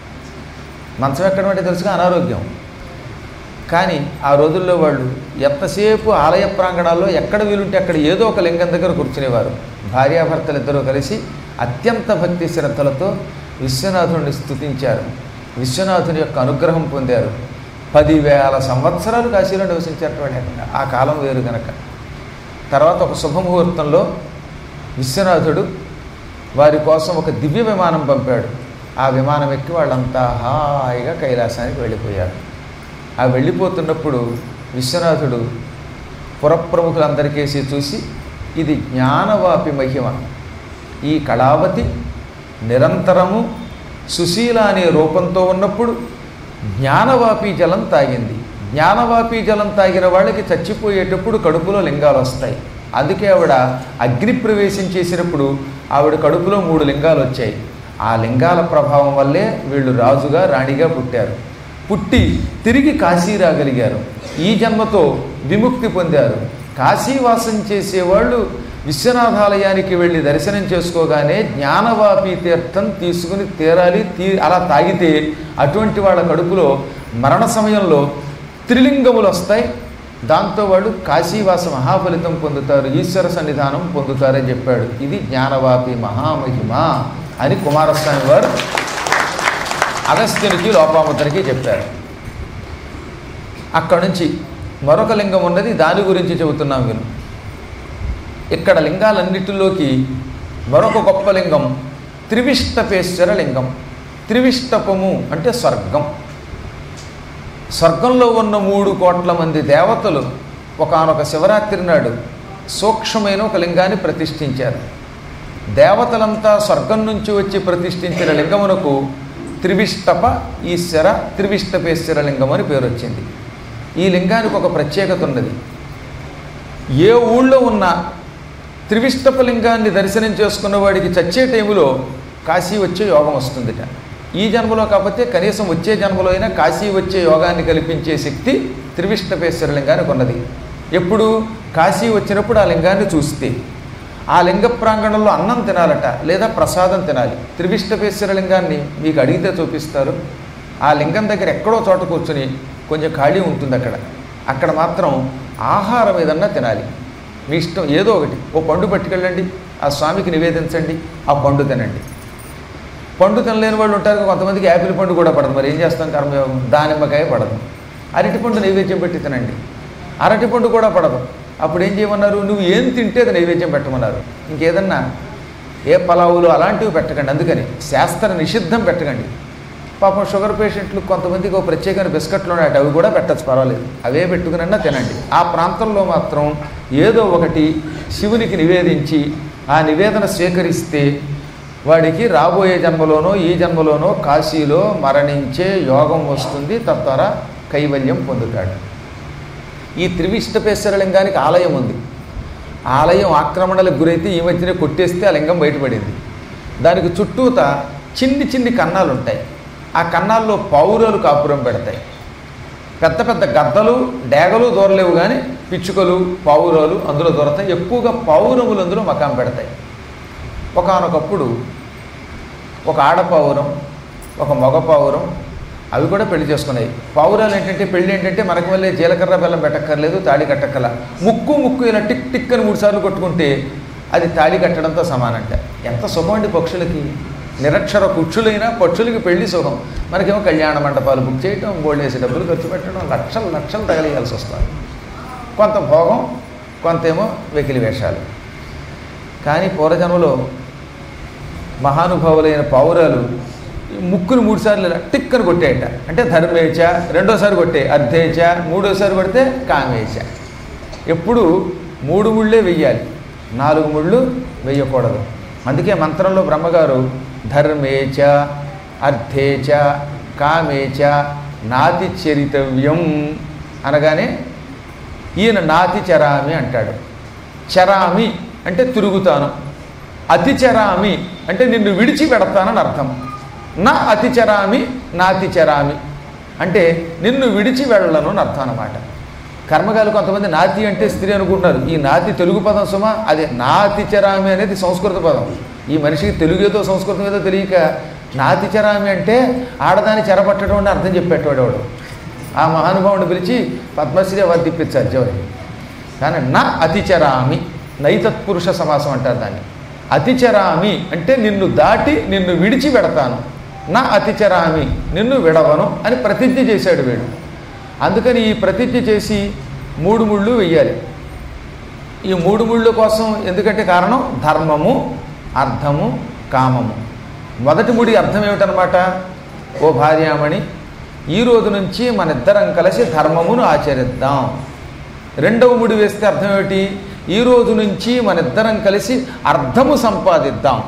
మంచం ఎక్కడం అంటే తెలుసుగా అనారోగ్యం కానీ ఆ రోజుల్లో వాళ్ళు ఎంతసేపు ఆలయ ప్రాంగణాల్లో ఎక్కడ వీలుంటే అక్కడ ఏదో ఒక లింగం దగ్గర కూర్చునేవారు భార్యాభర్తలు ఇద్దరూ కలిసి అత్యంత భక్తి శ్రద్ధలతో విశ్వనాథుడిని స్తుతించారు విశ్వనాథుని యొక్క అనుగ్రహం పొందారు పదివేల సంవత్సరాలు కాశీలో నివసించారు వాళ్ళు అక్కడ. ఆ కాలం వేరు కనుక తర్వాత ఒక శుభముహూర్తంలో విశ్వనాథుడు వారి కోసం ఒక దివ్య విమానం పంపాడు ఆ విమానం ఎక్కి వాళ్ళంతా హాయిగా కైలాసానికి వెళ్ళిపోయారు ఆ వెళ్ళిపోతున్నప్పుడు విశ్వనాథుడు పురప్రముఖులందరికేసి చూసి ఇది జ్ఞానవాపి మహిమ ఈ కళావతి నిరంతరము సుశీల అనే రూపంతో ఉన్నప్పుడు జ్ఞానవాపి జలం తాగింది జ్ఞానవాపి జలం తాగిన వాళ్ళకి చచ్చిపోయేటప్పుడు కడుపులో లింగాలు వస్తాయి అందుకే ఆవిడ అగ్ని ప్రవేశం చేసినప్పుడు ఆవిడ కడుపులో మూడు లింగాలు వచ్చాయి ఆ లింగాల ప్రభావం వల్లే వీళ్ళు రాజుగా రాణిగా పుట్టారు పుట్టి తిరిగి కాశీ రాగలిగారు ఈ జన్మతో విముక్తి పొందారు కాశీవాసం చేసేవాళ్ళు విశ్వనాథాలయానికి వెళ్ళి దర్శనం చేసుకోగానే జ్ఞానవాపి తీర్థం తీసుకుని తీరాలి తీ అలా తాగితే అటువంటి వాళ్ళ కడుపులో మరణ సమయంలో త్రిలింగములు వస్తాయి దాంతో వాళ్ళు కాశీవాస మహాఫలితం పొందుతారు ఈశ్వర సన్నిధానం పొందుతారని చెప్పాడు ఇది జ్ఞానవాపి మహామహిమ అని కుమారస్వామి వారు అగస్త్యునికి లోపాముద్రకి చెప్పారు అక్కడ నుంచి మరొక లింగం ఉన్నది దాని గురించి చెబుతున్నాం విను ఇక్కడ లింగాలన్నిటిలోకి మరొక గొప్ప లింగం త్రివిష్టపేశ్వర లింగం త్రివిష్టపము అంటే స్వర్గం స్వర్గంలో ఉన్న మూడు కోట్ల మంది దేవతలు ఒకనొక శివరాత్రి నాడు సూక్ష్మమైన ఒక లింగాన్ని ప్రతిష్ఠించారు దేవతలంతా స్వర్గం నుంచి వచ్చి ప్రతిష్ఠించిన లింగమునకు త్రివిష్టప ఈశ్వర త్రివిష్టపేశ్వర లింగం అని పేరు వచ్చింది ఈ లింగానికి ఒక ప్రత్యేకత ఉన్నది ఏ ఊళ్ళో ఉన్న త్రివిష్టప లింగాన్ని దర్శనం చేసుకున్న వాడికి చచ్చే టైములో కాశీ వచ్చే యోగం వస్తుందిట ఈ జన్మలో కాకపోతే కనీసం వచ్చే జన్మలో అయినా కాశీ వచ్చే యోగాన్ని కల్పించే శక్తి త్రివిష్టపేశ్వర లింగానికి ఉన్నది ఎప్పుడు కాశీ వచ్చినప్పుడు ఆ లింగాన్ని చూస్తే ఆ లింగ ప్రాంగణంలో అన్నం తినాలట లేదా ప్రసాదం తినాలి త్రివిష్టపేశ్వర లింగాన్ని మీకు అడిగితే చూపిస్తారు ఆ లింగం దగ్గర ఎక్కడో చోట కూర్చుని కొంచెం ఖాళీ ఉంటుంది అక్కడ అక్కడ మాత్రం ఆహారం ఏదన్నా తినాలి మీ ఇష్టం ఏదో ఒకటి ఓ పండు పట్టుకెళ్ళండి ఆ స్వామికి నివేదించండి ఆ పండు తినండి పండు తినలేని వాళ్ళు ఉంటారు కొంతమందికి యాపిల్ పండు కూడా పడదు మరి ఏం చేస్తాం కర్మయోగం దానిమ్మకాయ పడదు అరటి పండు నైవేద్యం పెట్టి తినండి అరటి పండు కూడా పడదు అప్పుడు ఏం చేయమన్నారు నువ్వు ఏం తింటే అది నైవేద్యం పెట్టమన్నారు ఇంకేదన్నా ఏ పలావులు అలాంటివి పెట్టకండి అందుకని శాస్త్ర నిషిద్ధం పెట్టకండి పాపం షుగర్ పేషెంట్లు కొంతమందికి ఒక ప్రత్యేకమైన బిస్కెట్లు ఉన్నాయి అవి కూడా పెట్టచ్చు పర్వాలేదు అవే పెట్టుకునన్నా తినండి ఆ ప్రాంతంలో మాత్రం ఏదో ఒకటి శివునికి నివేదించి ఆ నివేదన స్వీకరిస్తే వాడికి రాబోయే జన్మలోనో ఈ జన్మలోనో కాశీలో మరణించే యోగం వస్తుంది తద్వారా కైవల్యం పొందుతాడు ఈ త్రివిష్టపేశ్వర లింగానికి ఆలయం ఉంది ఆలయం ఆక్రమణలకు గురైతే ఈ మధ్యనే కొట్టేస్తే ఆ లింగం బయటపడింది దానికి చుట్టూత చిన్ని చిన్ని కన్నాలు ఉంటాయి ఆ కన్నాల్లో పౌరాలు కాపురం పెడతాయి పెద్ద పెద్ద గద్దలు డేగలు దూరలేవు కానీ పిచ్చుకలు పావురాలు అందులో దొరతాయి ఎక్కువగా పావురములు అందులో మకాం పెడతాయి ఒకనొకప్పుడు ఒక ఆడపావురం ఒక మగ పావురం అవి కూడా పెళ్లి చేసుకున్నాయి పావురాలు ఏంటంటే పెళ్లి ఏంటంటే మనకు వల్లే జీలకర్ర బెల్లం పెట్టక్కర్లేదు తాళి కట్టక్కల ముక్కు ముక్కు ఇలా టిక్ టిక్ అని మూడు సార్లు కొట్టుకుంటే అది తాళి కట్టడంతో సమానంట ఎంత సుఖం అండి పక్షులకి నిరక్షర కుక్షులైనా పక్షులకి పెళ్లి సుఖం మనకేమో కళ్యాణ మండపాలు బుక్ చేయటం గోల్డ్ వేసి డబ్బులు ఖర్చు పెట్టడం లక్షలు లక్షలు తగలేయాల్సి వస్తుంది కొంత భోగం కొంతేమో వెకిలి వేషాలు కానీ పూర్వజన్మలో మహానుభావులైన పావురాలు ఈ ముక్కును మూడు సార్లు ఇలా టిక్ అని కొట్టేయట అంటే ధర్మేచ రెండోసారి కొట్టే అర్ధేచ మూడోసారి కొడితే కామేచ ఎప్పుడు మూడు ముళ్ళే వెయ్యాలి నాలుగు ముళ్ళు వెయ్యకూడదు అందుకే మంత్రంలో బ్రహ్మగారు ధర్మేచ అర్థేచ కామేచ నాతి చరితవ్యం అనగానే ఈయన నాతి చరామి అంటాడు చరామి అంటే తిరుగుతాను అతి చరామి అంటే నిన్ను విడిచి పెడతానని అర్థం నా అతి చరామి నాతి చరామి అంటే నిన్ను విడిచి వెళ్ళను అని అర్థం అనమాట కర్మగాలు కొంతమంది నాతి అంటే స్త్రీ అనుకుంటున్నారు ఈ నాతి తెలుగు పదం సుమ అది నాతి చరామి అనేది సంస్కృత పదం ఈ మనిషికి తెలుగు ఏదో సంస్కృతం ఏదో తెలియక నాతి చరామి అంటే ఆడదాన్ని చెరపట్టడం అని అర్థం చెప్పేటవాడు వాడు ఆ మహానుభావుని పిలిచి పద్మశ్రీ అవార్డు ఇప్పించారు చివరికి కానీ నా అతిచరామి నైతత్పురుష సమాసం అంటారు దాన్ని అతిచరామి అంటే నిన్ను దాటి నిన్ను విడిచి పెడతాను నా అతిచరామి నిన్ను విడవను అని ప్రతిజ్ఞ చేశాడు వీడు అందుకని ఈ ప్రతిజ్ఞ చేసి మూడు ముళ్ళు వెయ్యాలి ఈ మూడు ముళ్ళు కోసం ఎందుకంటే కారణం ధర్మము అర్థము కామము మొదటి ముడి అర్థం ఏమిటనమాట ఓ భార్యామణి ఈ రోజు నుంచి మన ఇద్దరం కలిసి ధర్మమును ఆచరిద్దాం రెండవ ముడి వేస్తే అర్థం ఏమిటి ఈ రోజు నుంచి మన ఇద్దరం కలిసి అర్థము సంపాదిద్దాం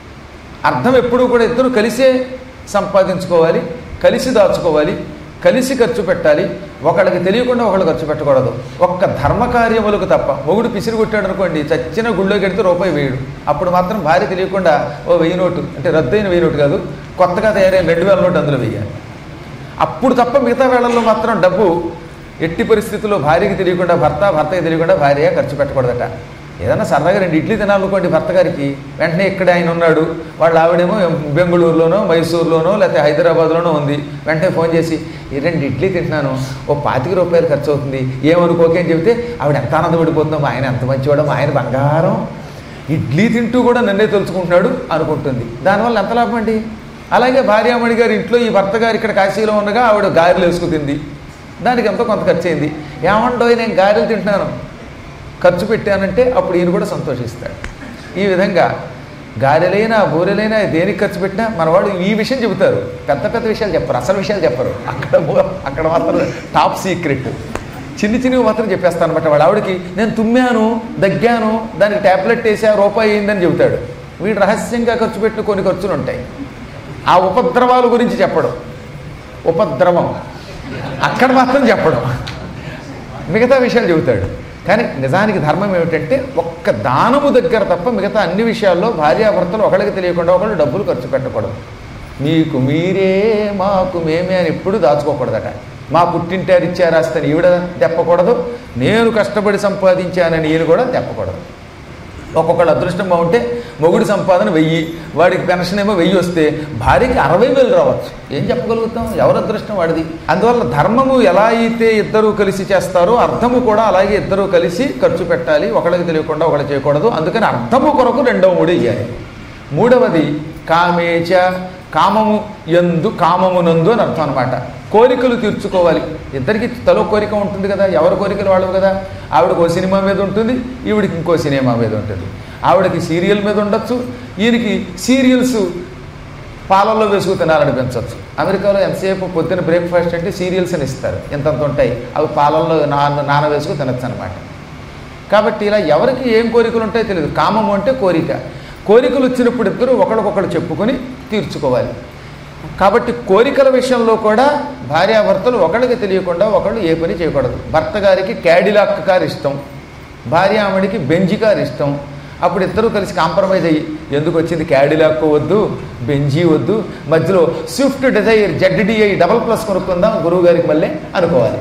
అర్థం ఎప్పుడూ కూడా ఇద్దరు కలిసే సంపాదించుకోవాలి కలిసి దాచుకోవాలి కలిసి ఖర్చు పెట్టాలి ఒకళ్ళకి తెలియకుండా ఒకళ్ళు ఖర్చు పెట్టకూడదు ఒక్క ధర్మకార్యములకు తప్ప మొగుడు పిసిరి కొట్టాడు అనుకోండి చచ్చిన గుళ్ళోకి వెడితే రూపాయి వేయడు అప్పుడు మాత్రం భార్య తెలియకుండా ఓ వెయ్యి నోటు అంటే రద్దయిన వెయ్యి నోటు కాదు కొత్తగా తయారైన రెండు వేల నోటు అందులో వెయ్యాలి అప్పుడు తప్ప మిగతా వేళల్లో మాత్రం డబ్బు ఎట్టి పరిస్థితుల్లో భార్యకి తెలియకుండా భర్త భర్తకి తెలియకుండా భార్య ఖర్చు పెట్టకూడదట ఏదన్నా సరదాగా రెండు ఇడ్లీ తినాలనుకోండి భర్త గారికి వెంటనే ఇక్కడ ఆయన ఉన్నాడు వాళ్ళ ఆవిడేమో బెంగళూరులోనో మైసూరులోనో లేకపోతే హైదరాబాద్లోనో ఉంది వెంటనే ఫోన్ చేసి ఈ రెండు ఇడ్లీ తింటున్నాను ఓ పాతిక రూపాయలు ఖర్చు అవుతుంది ఏమనుకోకే అని చెబితే ఆవిడ ఎంత ఆనందపడిపోతుందో మా ఆయన ఎంత మంచివాడో మా ఆయన బంగారం ఇడ్లీ తింటూ కూడా నన్నే తెలుసుకుంటున్నాడు అనుకుంటుంది దానివల్ల ఎంత లాభం అండి అలాగే భార్యామణి గారి ఇంట్లో ఈ భర్త గారు ఇక్కడ కాశీలో ఉండగా ఆవిడ గారెలు వేసుకు తింది దానికి ఎంతో కొంత ఖర్చు అయింది ఏమండో నేను గారెలు తింటున్నాను ఖర్చు పెట్టానంటే అప్పుడు ఈయన కూడా సంతోషిస్తాడు ఈ విధంగా గారెలైనా బూరెలైనా దేనికి ఖర్చు పెట్టినా మన వాళ్ళు ఈ విషయం చెబుతారు పెద్ద పెద్ద విషయాలు చెప్పరు అసలు విషయాలు చెప్పరు అక్కడ మో- అక్కడ మాత్రం టాప్ సీక్రెట్ చిన్ని చిన్నవి మాత్రం చెప్పేస్తాను అనమాట వాళ్ళ ఆవిడకి నేను తుమ్మాను దగ్గాను దానికి ట్యాబ్లెట్ వేసా రూపాయి అయిందని చెబుతాడు వీడు రహస్యంగా ఖర్చు పెట్టిన కొన్ని ఖర్చులు ఉంటాయి ఆ ఉపద్రవాల గురించి చెప్పడం ఉపద్రవం అక్కడ మాత్రం చెప్పడం మిగతా విషయాలు చెబుతాడు కానీ నిజానికి ధర్మం ఏమిటంటే ఒక్క దానము దగ్గర తప్ప మిగతా అన్ని విషయాల్లో భార్యాభర్తలు ఒకళ్ళకి తెలియకుండా ఒకళ్ళు డబ్బులు ఖర్చు పెట్టకూడదు మీకు మీరే మాకు మేమే అని ఎప్పుడు దాచుకోకూడదట మా పుట్టింటారు ఇచ్చారాస్తని ఈవిడ తెప్పకూడదు నేను కష్టపడి సంపాదించానని ఈయన కూడా తెప్పకూడదు ఒక్కొక్కళ్ళు అదృష్టం బాగుంటే మొగుడి సంపాదన వెయ్యి వాడికి పెన్షన్ ఏమో వెయ్యి వస్తే భార్యకి అరవై వేలు రావచ్చు ఏం చెప్పగలుగుతాం ఎవరు అదృష్టం వాడిది అందువల్ల ధర్మము ఎలా అయితే ఇద్దరూ కలిసి చేస్తారో అర్థము కూడా అలాగే ఇద్దరూ కలిసి ఖర్చు పెట్టాలి ఒకళ్ళకి తెలియకుండా ఒకళ్ళు చేయకూడదు అందుకని అర్థము కొరకు రెండవ మూడు ఇయ్యాలి మూడవది కామేచ కామము ఎందు కామమునందు అని అర్థం అనమాట కోరికలు తీర్చుకోవాలి ఇద్దరికి తలో కోరిక ఉంటుంది కదా ఎవరి కోరికలు వాళ్ళవు కదా ఆవిడకు ఓ సినిమా మీద ఉంటుంది ఈవిడికి ఇంకో సినిమా మీద ఉంటుంది ఆవిడకి సీరియల్ మీద ఉండొచ్చు ఈయనకి సీరియల్స్ పాలల్లో వేసుకు తినాలనిపించవచ్చు అమెరికాలో ఎంతసేపు పొద్దున్న బ్రేక్ఫాస్ట్ అంటే సీరియల్స్ అని ఇస్తారు ఇంతంత ఉంటాయి అవి పాలల్లో నాన నాన వేసుకు తినచ్చు అనమాట కాబట్టి ఇలా ఎవరికి ఏం కోరికలు ఉంటాయో తెలియదు కామము అంటే కోరిక కోరికలు వచ్చినప్పుడు ఇద్దరు ఒకరికొకరు చెప్పుకొని తీర్చుకోవాలి కాబట్టి కోరికల విషయంలో కూడా భార్యాభర్తలు ఒకళ్ళకి తెలియకుండా ఒకళ్ళు ఏ పని చేయకూడదు భర్త గారికి క్యాడిలాక్ కార్ ఇష్టం భార్యామణికి బెంజి కార్ ఇష్టం అప్పుడు ఇద్దరు కలిసి కాంప్రమైజ్ అయ్యి ఎందుకు వచ్చింది క్యాడిలాక్ వద్దు బెంజీ వద్దు మధ్యలో Swift Dzire Z D I double plus కొనుక్కుందాం గురువు గారికి మళ్ళీ అనుకోవాలి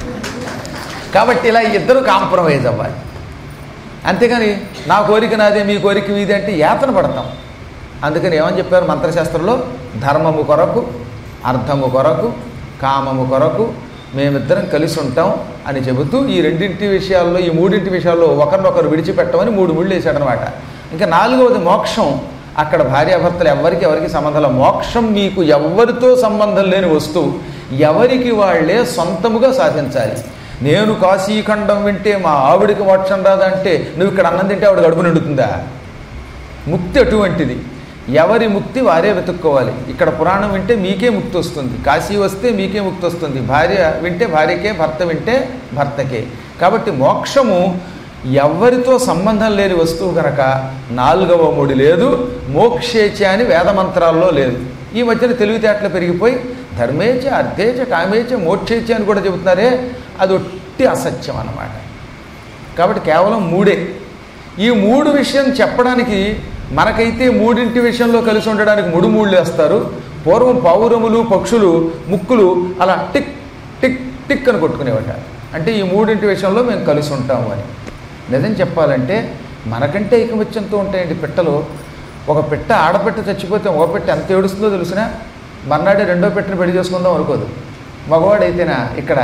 కాబట్టి ఇలా ఇద్దరు కాంప్రమైజ్ అవ్వాలి అంతేగాని నా కోరిక నాదే మీ కోరిక మీదే అంటే యాతన పడతాం అందుకని ఏమని చెప్పారు మంత్రశాస్త్రంలో ధర్మము కొరకు అర్థము కొరకు కామము కొరకు మేమిద్దరం కలిసి ఉంటాం అని చెబుతూ ఈ రెండింటి విషయాల్లో ఈ మూడింటి విషయాల్లో ఒకరినొకరు విడిచిపెట్టమని మూడు ముళ్ళు వేశాడనమాట ఇంకా నాలుగవది మోక్షం అక్కడ భార్యాభర్తలు ఎవరికి ఎవరికి సంబంధం లేదు. మోక్షం మీకు ఎవరితో సంబంధం లేని వస్తువు ఎవరికి వాళ్ళే సొంతముగా సాధించాలి నేను కాశీఖండం వింటే మా ఆవిడికి మోక్షం రాదంటే నువ్వు ఇక్కడ అన్నం తింటే ఆవిడ గడుపు నిండుతుందా ముక్తి అటువంటిది ఎవరి ముక్తి వారే వెతుక్కోవాలి ఇక్కడ పురాణం వింటే మీకే ముక్తి వస్తుంది కాశీ వస్తే మీకే ముక్తి వస్తుంది భార్య వింటే భార్యకే భర్త వింటే భర్తకే కాబట్టి మోక్షము ఎవరితో సంబంధం లేని వస్తువు కనుక నాలుగవ ముడి లేదు మోక్షేచ అని వేదమంత్రాల్లో లేదు ఈ మధ్యన తెలివితేటలు పెరిగిపోయి ధర్మేచ అర్థేచ కామేచ మోక్షేచ అని కూడా చెబుతున్నారే అది ఒట్టి అసత్యం అన్నమాట కాబట్టి కేవలం మూడే ఈ మూడు విషయం చెప్పడానికి మనకైతే మూడింటి విషయంలో కలిసి ఉండడానికి మూడు మూడు వేస్తారు పూర్వం పౌరములు పక్షులు ముక్కులు అలా టిక్ టిక్ టిక్ అని కొట్టుకునేవట అంటే ఈ మూడింటి విషయంలో మేము కలిసి ఉంటాము అని నిజం చెప్పాలంటే మనకంటే ఐకమత్యంతో ఉంటాయండి పిట్టలు ఒక పిట్ట ఆడపిట్ట చచ్చిపోతే ఒక పిట్ట ఎంత ఏడుస్తుందో తెలిసినా మర్నాడే రెండో పెట్టిన పెళ్లి చేసుకుందాం అనుకోదు మగవాడైతేనా ఇక్కడ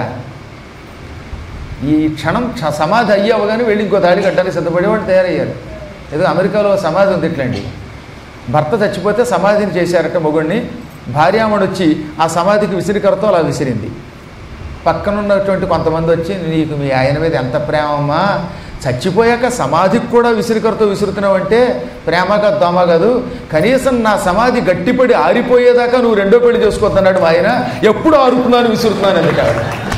ఈ క్షణం క్ష- సమాధి అయ్యవగానే వెళ్ళి ఇంకో దాడి కట్టడానికి సిద్ధపడేవాడు తయారయ్యారు ఏదో అమెరికాలో సమాధి ఉంది ఇట్లండి భర్త చచ్చిపోతే సమాధిని చేశారట మొగుడిని భార్యామణి వచ్చి ఆ సమాధికి విసిరికరతో అలా విసిరింది పక్కనున్నటువంటి కొంతమంది వచ్చి నీకు మీ ఆయన మీద ఎంత ప్రేమమ్మా చచ్చిపోయాక సమాధికి కూడా విసిరికరతో విసురుతున్నావంటే ప్రేమ కాదు దోమ కాదు కనీసం నా సమాధి గట్టిపడి ఆరిపోయేదాకా నువ్వు రెండో పెళ్లి చేసుకోవద్దన్నాడు మా ఆయన ఎప్పుడు ఆరుతున్నాను విసురుతున్నాను ఎందుకు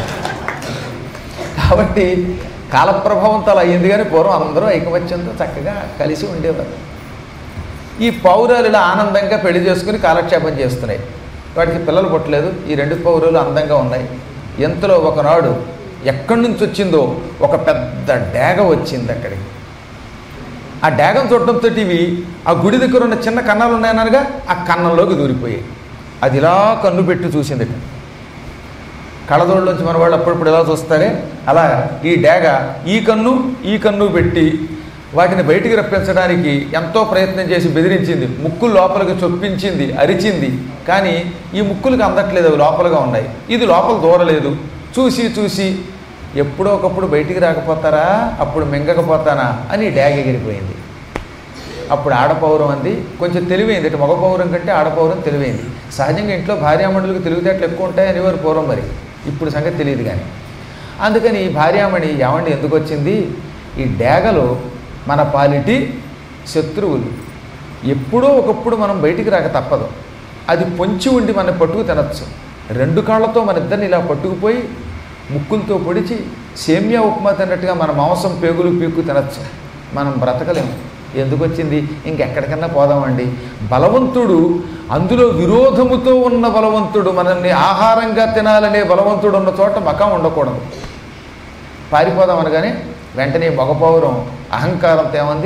కాబట్టి కాలప్రభావంతో అలా అయ్యింది కానీ పూర్వం అందరూ ఐకమత్యంతో చక్కగా కలిసి ఉండేవారు ఈ పౌరాలు ఇలా ఆనందంగా పెళ్లి చేసుకుని కాలక్షేపం చేస్తున్నాయి వాటికి పిల్లలు పుట్టలేదు ఈ రెండు పౌరులు అందంగా ఉన్నాయి ఎంతలో ఒకనాడు ఎక్కడి నుంచి వచ్చిందో ఒక పెద్ద డేగ వచ్చింది అక్కడికి ఆ డేగను చూడటంతో ఇవి ఆ గుడి దగ్గర ఉన్న చిన్న కన్నాలు ఉన్నాయనగా ఆ కన్నంలోకి దూరిపోయాయి అది ఇలా కన్ను పెట్టి చూసింది కళ్ళదోళ్ళలోంచి మన వాళ్ళు అప్పుడప్పుడు ఎలా చూస్తారే అలా ఈ డేగ ఈ కన్ను ఈ కన్ను పెట్టి వాటిని బయటికి రప్పించడానికి ఎంతో ప్రయత్నం చేసి బెదిరించింది ముక్కులు లోపలికి చొప్పించింది అరిచింది కానీ ఈ ముక్కులకు అందట్లేదు అవి లోపలగా ఉన్నాయి ఇది లోపల దూరలేదు చూసి చూసి ఎప్పుడో ఒకప్పుడు బయటికి రాకపోతారా అప్పుడు మింగకపోతానా అని డ్యాగ్ ఎగిరిపోయింది అప్పుడు ఆడపౌరం అంది కొంచెం తెలివైంది అంటే మగ పౌరం కంటే ఆడపౌరం తెలివైంది సహజంగా ఇంట్లో భార్యామణులకు తెలివితేటలు ఎక్కువ ఉంటాయని వారు పూర్వం మరి ఇప్పుడు సంగతి తెలియదు కానీ అందుకని ఈ భార్యామణి ఏమండి ఎందుకు వచ్చింది ఈ డేగలు మన పాలిటి శత్రువులు ఎప్పుడో ఒకప్పుడు మనం బయటికి రాక తప్పదు అది పొంచి ఉండి మన పట్టుకు తినచ్చు రెండు కాళ్ళతో మన ఇద్దరిని ఇలా పట్టుకుపోయి ముక్కులతో పొడిచి సేమ్యా ఉప్మా తిన్నట్టుగా మన మాంసం పేగులు పీక్కు తినచ్చు మనం బ్రతకలేము ఎందుకు వచ్చింది ఇంకెక్కడికన్నా పోదామండి బలవంతుడు అందులో విరోధముతో ఉన్న బలవంతుడు మనల్ని ఆహారంగా తినాలనే బలవంతుడు ఉన్న చోట మకం ఉండకూడదు పారిపోదాం అనగానే వెంటనే మగపౌరం అహంకారంతో ఏమంది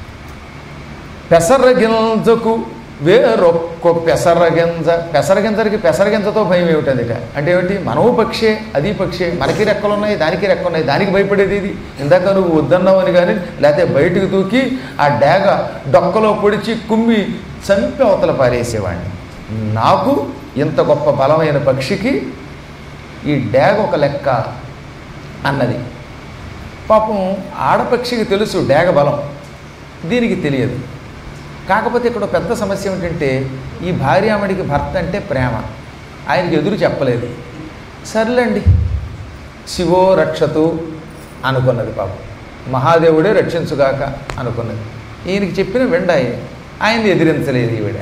పెసరగింజకు వేరొక్క పెసరగింజ పెసరగింజకి పెసరగింజతో భయం ఏమిటందిట అంటే ఏమిటి మనము పక్షే అది పక్షే మనకి రెక్కలు ఉన్నాయి దానికి రెక్కలు ఉన్నాయి దానికి భయపడేది ఇది ఇందాక నువ్వు వద్దన్నావని కానీ లేకపోతే బయటకు దూకి ఆ డేగ డొక్కలో పొడిచి కుమ్మి చంపి అవతల పారేసేవాడిని నాకు ఇంత గొప్ప బలమైన పక్షికి ఈ డేగ ఒక లెక్క అన్నది పాపం ఆడపక్షికి తెలుసు డేగ బలం దీనికి తెలియదు కాకపోతే ఇక్కడ ఒక పెద్ద సమస్య ఏమిటంటే ఈ భార్యామడికి భర్త అంటే ప్రేమ ఆయనకి ఎదురు చెప్పలేదు సర్లేండి శివో రక్షతు అనుకున్నది పాపం మహాదేవుడే రక్షించుగాక అనుకున్నది ఈయనకి చెప్పిన వెండాయి ఆయన్ని ఎదిరించలేదు ఈవిడ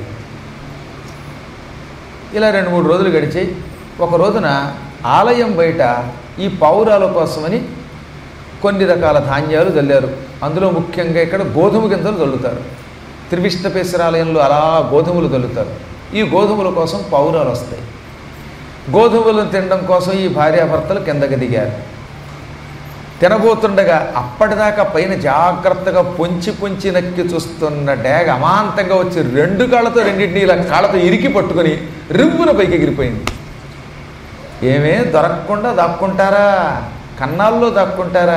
ఇలా రెండు మూడు రోజులు గడిచాయి ఒక రోజున ఆలయం బయట ఈ పౌరాల కోసమని కొన్ని రకాల ధాన్యాలు చల్లారు అందులో ముఖ్యంగా ఇక్కడ గోధుమ గింజలు చల్లుతారు త్రివిష్టపేశ్వరాలయంలో అలా గోధుమలు చల్లుతారు ఈ గోధుమల కోసం పౌరాలు వస్తాయి గోధుమలను తినడం కోసం ఈ భార్యాభర్తలు కిందకి దిగారు తినబోతుండగా అప్పటిదాకా పైన జాగ్రత్తగా పొంచి పొంచి నక్కి చూస్తున్న డ్యాగ్ అమాంతంగా వచ్చి రెండు కాళ్ళతో రెండింటిని ఇలా కాళ్ళతో ఇరికి పట్టుకొని రిమ్మున పైకి ఎగిరిపోయింది ఏమే దొరకకుండా దాక్కుంటారా కన్నాల్లో దాక్కుంటారా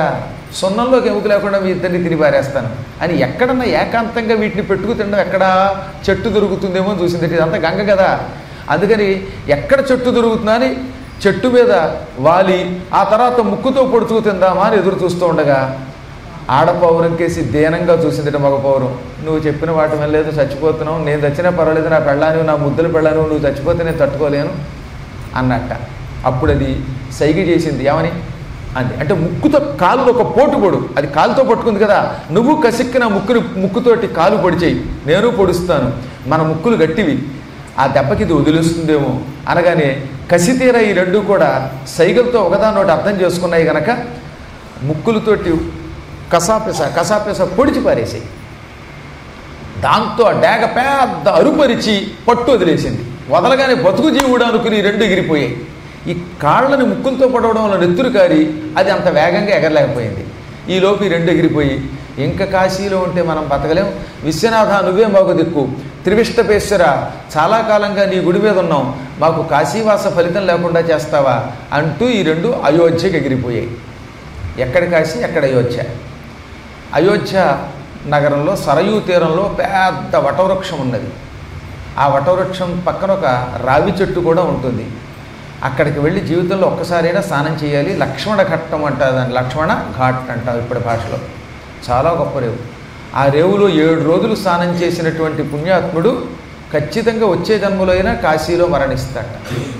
సున్నంలోకి ఎముక లేకుండా మీ ఇద్దరిని తిని పారేస్తాను అని ఎక్కడన్నా ఏకాంతంగా వీటిని పెట్టుకు తినడం ఎక్కడ చెట్టు దొరుకుతుందేమో అని చూసింది ఇదంతా గంగ కదా అందుకని ఎక్కడ చెట్టు దొరుకుతుందా అని చెట్టు మీద వాలి ఆ తర్వాత ముక్కుతో పొడుచుకు తిందామా అని ఎదురు చూస్తూ ఉండగా ఆడపౌరం కేసి దీనంగా చూసిందిట మగ పౌరం నువ్వు చెప్పిన వాటి వల్ల లేదు చచ్చిపోతున్నావు నేను చచ్చినా పర్వాలేదు నా పెళ్ళాను నా ముద్దులు పెళ్ళాను నువ్వు చచ్చిపోతే నేను తట్టుకోలేను అన్నట్ట అప్పుడు అది సైగ చేసింది ఏమని అంది అంటే ముక్కుతో కాలు ఒక పోటు పొడు అది కాలుతో పట్టుకుంది కదా నువ్వు కసిక్కిన ముక్కుని ముక్కుతోటి కాలు పొడిచేయి నేను పొడుస్తాను మన ముక్కులు గట్టివి ఆ దెబ్బకి ఇది వదిలేస్తుందేమో అనగానే కసితీర ఈ రెండు కూడా సైగలతో ఒకదానొకటి అర్థం చేసుకున్నాయి గనక ముక్కులతోటి కసాపిస కసాపిస పొడిచి పారేసాయి దాంతో ఆ డేగ పెద్ద అరుపరిచి పట్టు వదిలేసింది వదలగానే బతుకు జీవుడు అనుకుని ఈ రెండు ఎగిరిపోయాయి ఈ కాళ్ళని ముక్కులతో పడవడం వల్ల నెత్తురు కారి అది అంత వేగంగా ఎగరలేకపోయింది ఈ లోపు ఈ రెండు ఎగిరిపోయి ఇంకా కాశీలో ఉంటే మనం బతకలేం విశ్వనాథ నువ్వే మాకు దిక్కు త్రివిష్టపేశ్వర చాలా కాలంగా నీ గుడి మీద ఉన్నాం మాకు కాశీవాస ఫలితం లేకుండా చేస్తావా అంటూ ఈ రెండు అయోధ్యకి ఎగిరిపోయాయి ఎక్కడ కాశీ ఎక్కడ అయోధ్య అయోధ్య నగరంలో సరయూ తీరంలో పెద్ద వటవృక్షం ఉన్నది ఆ వటవృక్షం పక్కన ఒక రావి చెట్టు కూడా ఉంటుంది అక్కడికి వెళ్ళి జీవితంలో ఒక్కసారైనా స్నానం చేయాలి లక్ష్మణ ఘట్టం అంటారు దాన్ని లక్ష్మణ ఘాట్ అంటారు ఇప్పటి భాషలో చాలా గొప్ప రేవు ఆ రేవులో ఏడు రోజులు స్నానం చేసినటువంటి పుణ్యాత్ముడు ఖచ్చితంగా వచ్చే జన్మలో అయినా కాశీలో మరణిస్తాట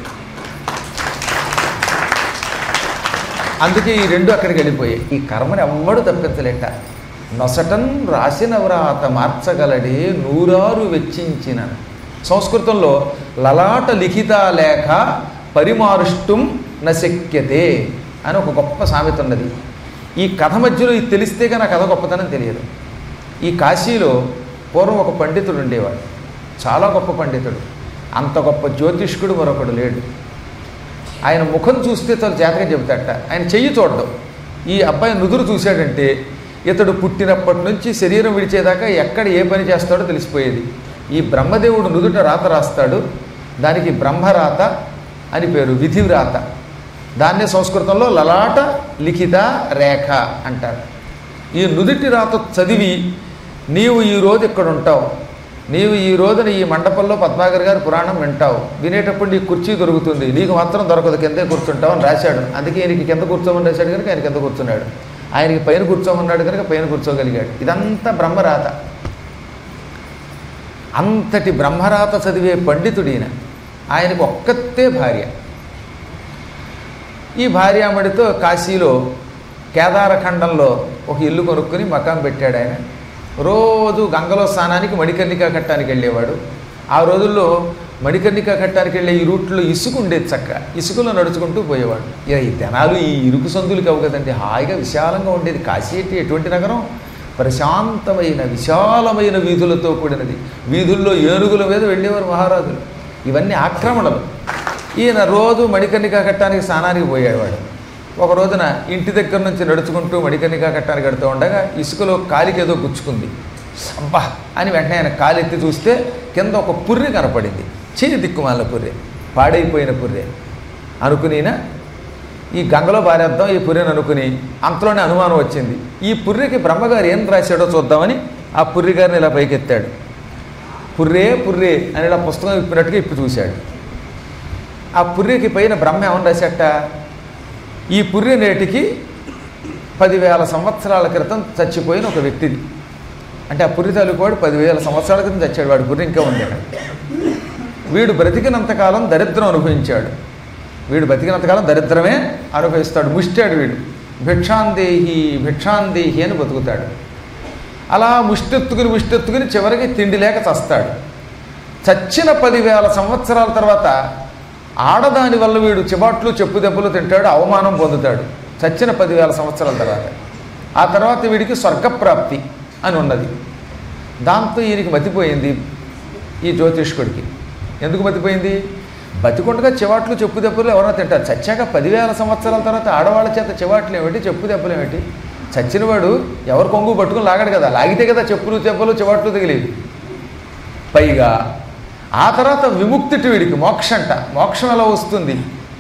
అందుకే ఈ రెండు అక్కడికి వెళ్ళిపోయాయి ఈ కర్మని ఎవ్వడు తప్పించలేట నొసటన్ రాసిన వ్రాత మార్చగలడే నూరారు వెచ్చించిన సంస్కృతంలో లలాట లిఖిత లేఖ పరిమారుష్టం నశక్యతే అని ఒక గొప్ప సామెత ఉన్నది ఈ కథ మధ్యలో ఇది తెలిస్తే కానీ ఆ కథ గొప్పతనం తెలియదు ఈ కాశీలో పూర్వం ఒక పండితుడు ఉండేవాడు చాలా గొప్ప పండితుడు అంత గొప్ప జ్యోతిష్కుడు మరొకడు లేడు ఆయన ముఖం చూస్తే చాలా జాతకం చెబుతాడట ఆయన చెయ్యి చూడడం ఈ అబ్బాయి నుదురు చూశాడంటే ఇతడు పుట్టినప్పటి నుంచి శరీరం విడిచేదాకా ఎక్కడ ఏ పని చేస్తాడో తెలిసిపోయేది ఈ బ్రహ్మదేవుడు నుదుట రాత రాస్తాడు దానికి బ్రహ్మరాత అని పేరు విధివ్రాత దాన్నే సంస్కృతంలో లలాట లిఖిత రేఖ అంటారు ఈ నుదుటి రాత చదివి నీవు ఈ రోజు ఇక్కడ ఉంటావు నీవు ఈ రోజున ఈ మండపంలో పద్మాగర్ గారి పురాణం వింటావు వినేటప్పుడు నీకు కుర్చీ దొరుకుతుంది నీకు మాత్రం దొరకదు కిందే కూర్చుంటావు అని రాశాడు అందుకే ఈయనకి కింద కూర్చోమని రాశాడు కనుక ఆయన కింద కూర్చున్నాడు ఆయనకి పైన కూర్చోమన్నాడు కనుక పైన కూర్చోగలిగాడు ఇదంతా బ్రహ్మరాత అంతటి బ్రహ్మరాత చదివే పండితుడు ఈయన ఆయనకు ఒక్కతే భార్య ఈ భార్యామడితో కాశీలో కేదారఖండంలో ఒక ఇల్లు కొనుక్కుని మకాం పెట్టాడు ఆయన రోజు గంగలో స్నానానికి మణికర్ణికా కట్టానికి వెళ్ళేవాడు ఆ రోజుల్లో మణికర్ణికా కట్టానికి వెళ్ళే ఈ రూట్లో ఇసుక ఉండేది చక్క ఇసుకలో నడుచుకుంటూ పోయేవాడు ఇక ఈ జనాలు ఈ ఇరుకు సందులు కావు కదండి హాయిగా విశాలంగా ఉండేది కాశీ అంటే ఎటువంటి నగరం ప్రశాంతమైన విశాలమైన వీధులతో కూడినది వీధుల్లో ఏనుగుల మీద వెళ్ళేవారు మహారాజులు ఇవన్నీ ఆక్రమణలు ఈయన రోజు మణికర్ణికా కట్టానికి స్నానానికి పోయేవాడు ఒక రోజున ఇంటి దగ్గర నుంచి నడుచుకుంటూ మణికర్ణికా కట్టానికి కడుతూ ఉండగా ఇసుకలో కాలికి ఏదో గుచ్చుకుంది అబ్బా అని వెంటనే ఆయన కాలు ఎత్తి చూస్తే కింద ఒక పుర్రె కనపడింది చేయి దిక్కుమాల పుర్రె పాడైపోయిన పుర్రె అనుకునినా ఈ గంగలో పారేద్దాం ఈ పుర్రెని అనుకుని అంతలోనే అనుమానం వచ్చింది ఈ పుర్రెకి బ్రహ్మగారు ఏం రాశాడో చూద్దామని ఆ పుర్రి గారిని ఇలా పైకెత్తాడు పుర్రే పుర్రే అని ఇలా పుస్తకం ఇప్పినట్టుగా ఇప్పి చూశాడు ఆ పుర్రెకి పైన బ్రహ్మ ఏమని రాశాట ఈ పుర్రె నేటికి పదివేల సంవత్సరాల క్రితం చచ్చిపోయిన ఒక వ్యక్తిది అంటే ఆ పుర్రి తాలూకువాడు పదివేల సంవత్సరాల క్రితం చచ్చాడు వాడి పుర్రె ఇంకా ఉంది అక్కడ వీడు బ్రతికినంతకాలం దరిద్రం అనుభవించాడు వీడు బతికినంతకాలం దరిద్రమే అనుభవిస్తాడు ముష్టాడు వీడు భిక్షాందేహి భిక్షాందేహి అని బతుకుతాడు అలా ముష్టెత్తుకుని ముష్టెత్తుకుని చివరికి తిండి లేక చస్తాడు చచ్చిన పదివేల సంవత్సరాల తర్వాత ఆడదాని వల్ల వీడు చిబాట్లు చెప్పు దెబ్బలు తింటాడు అవమానం పొందుతాడు చచ్చిన పదివేల సంవత్సరాల తర్వాత ఆ తర్వాత వీడికి స్వర్గప్రాప్తి అని ఉన్నది దాంతో ఈయనకి మతిపోయింది ఈ జ్యోతిష్కుడికి ఎందుకు మతిపోయింది బతికుండగా చివాట్లు చెప్పు దెబ్బలు ఎవరైనా తింటారు చచ్చాక పదివేల సంవత్సరాల తర్వాత ఆడవాళ్ళ చేత చివాట్లు ఏమిటి చెప్పు దెబ్బలు ఏమిటి చచ్చినవాడు ఎవరు కొంగు పట్టుకుని లాగాడు కదా లాగితే కదా చెప్పులు దెబ్బలు చివాట్లు తగిలేవి పైగా ఆ తర్వాత విముక్తిటి వీడికి మోక్షంట మోక్షం ఎలా వస్తుంది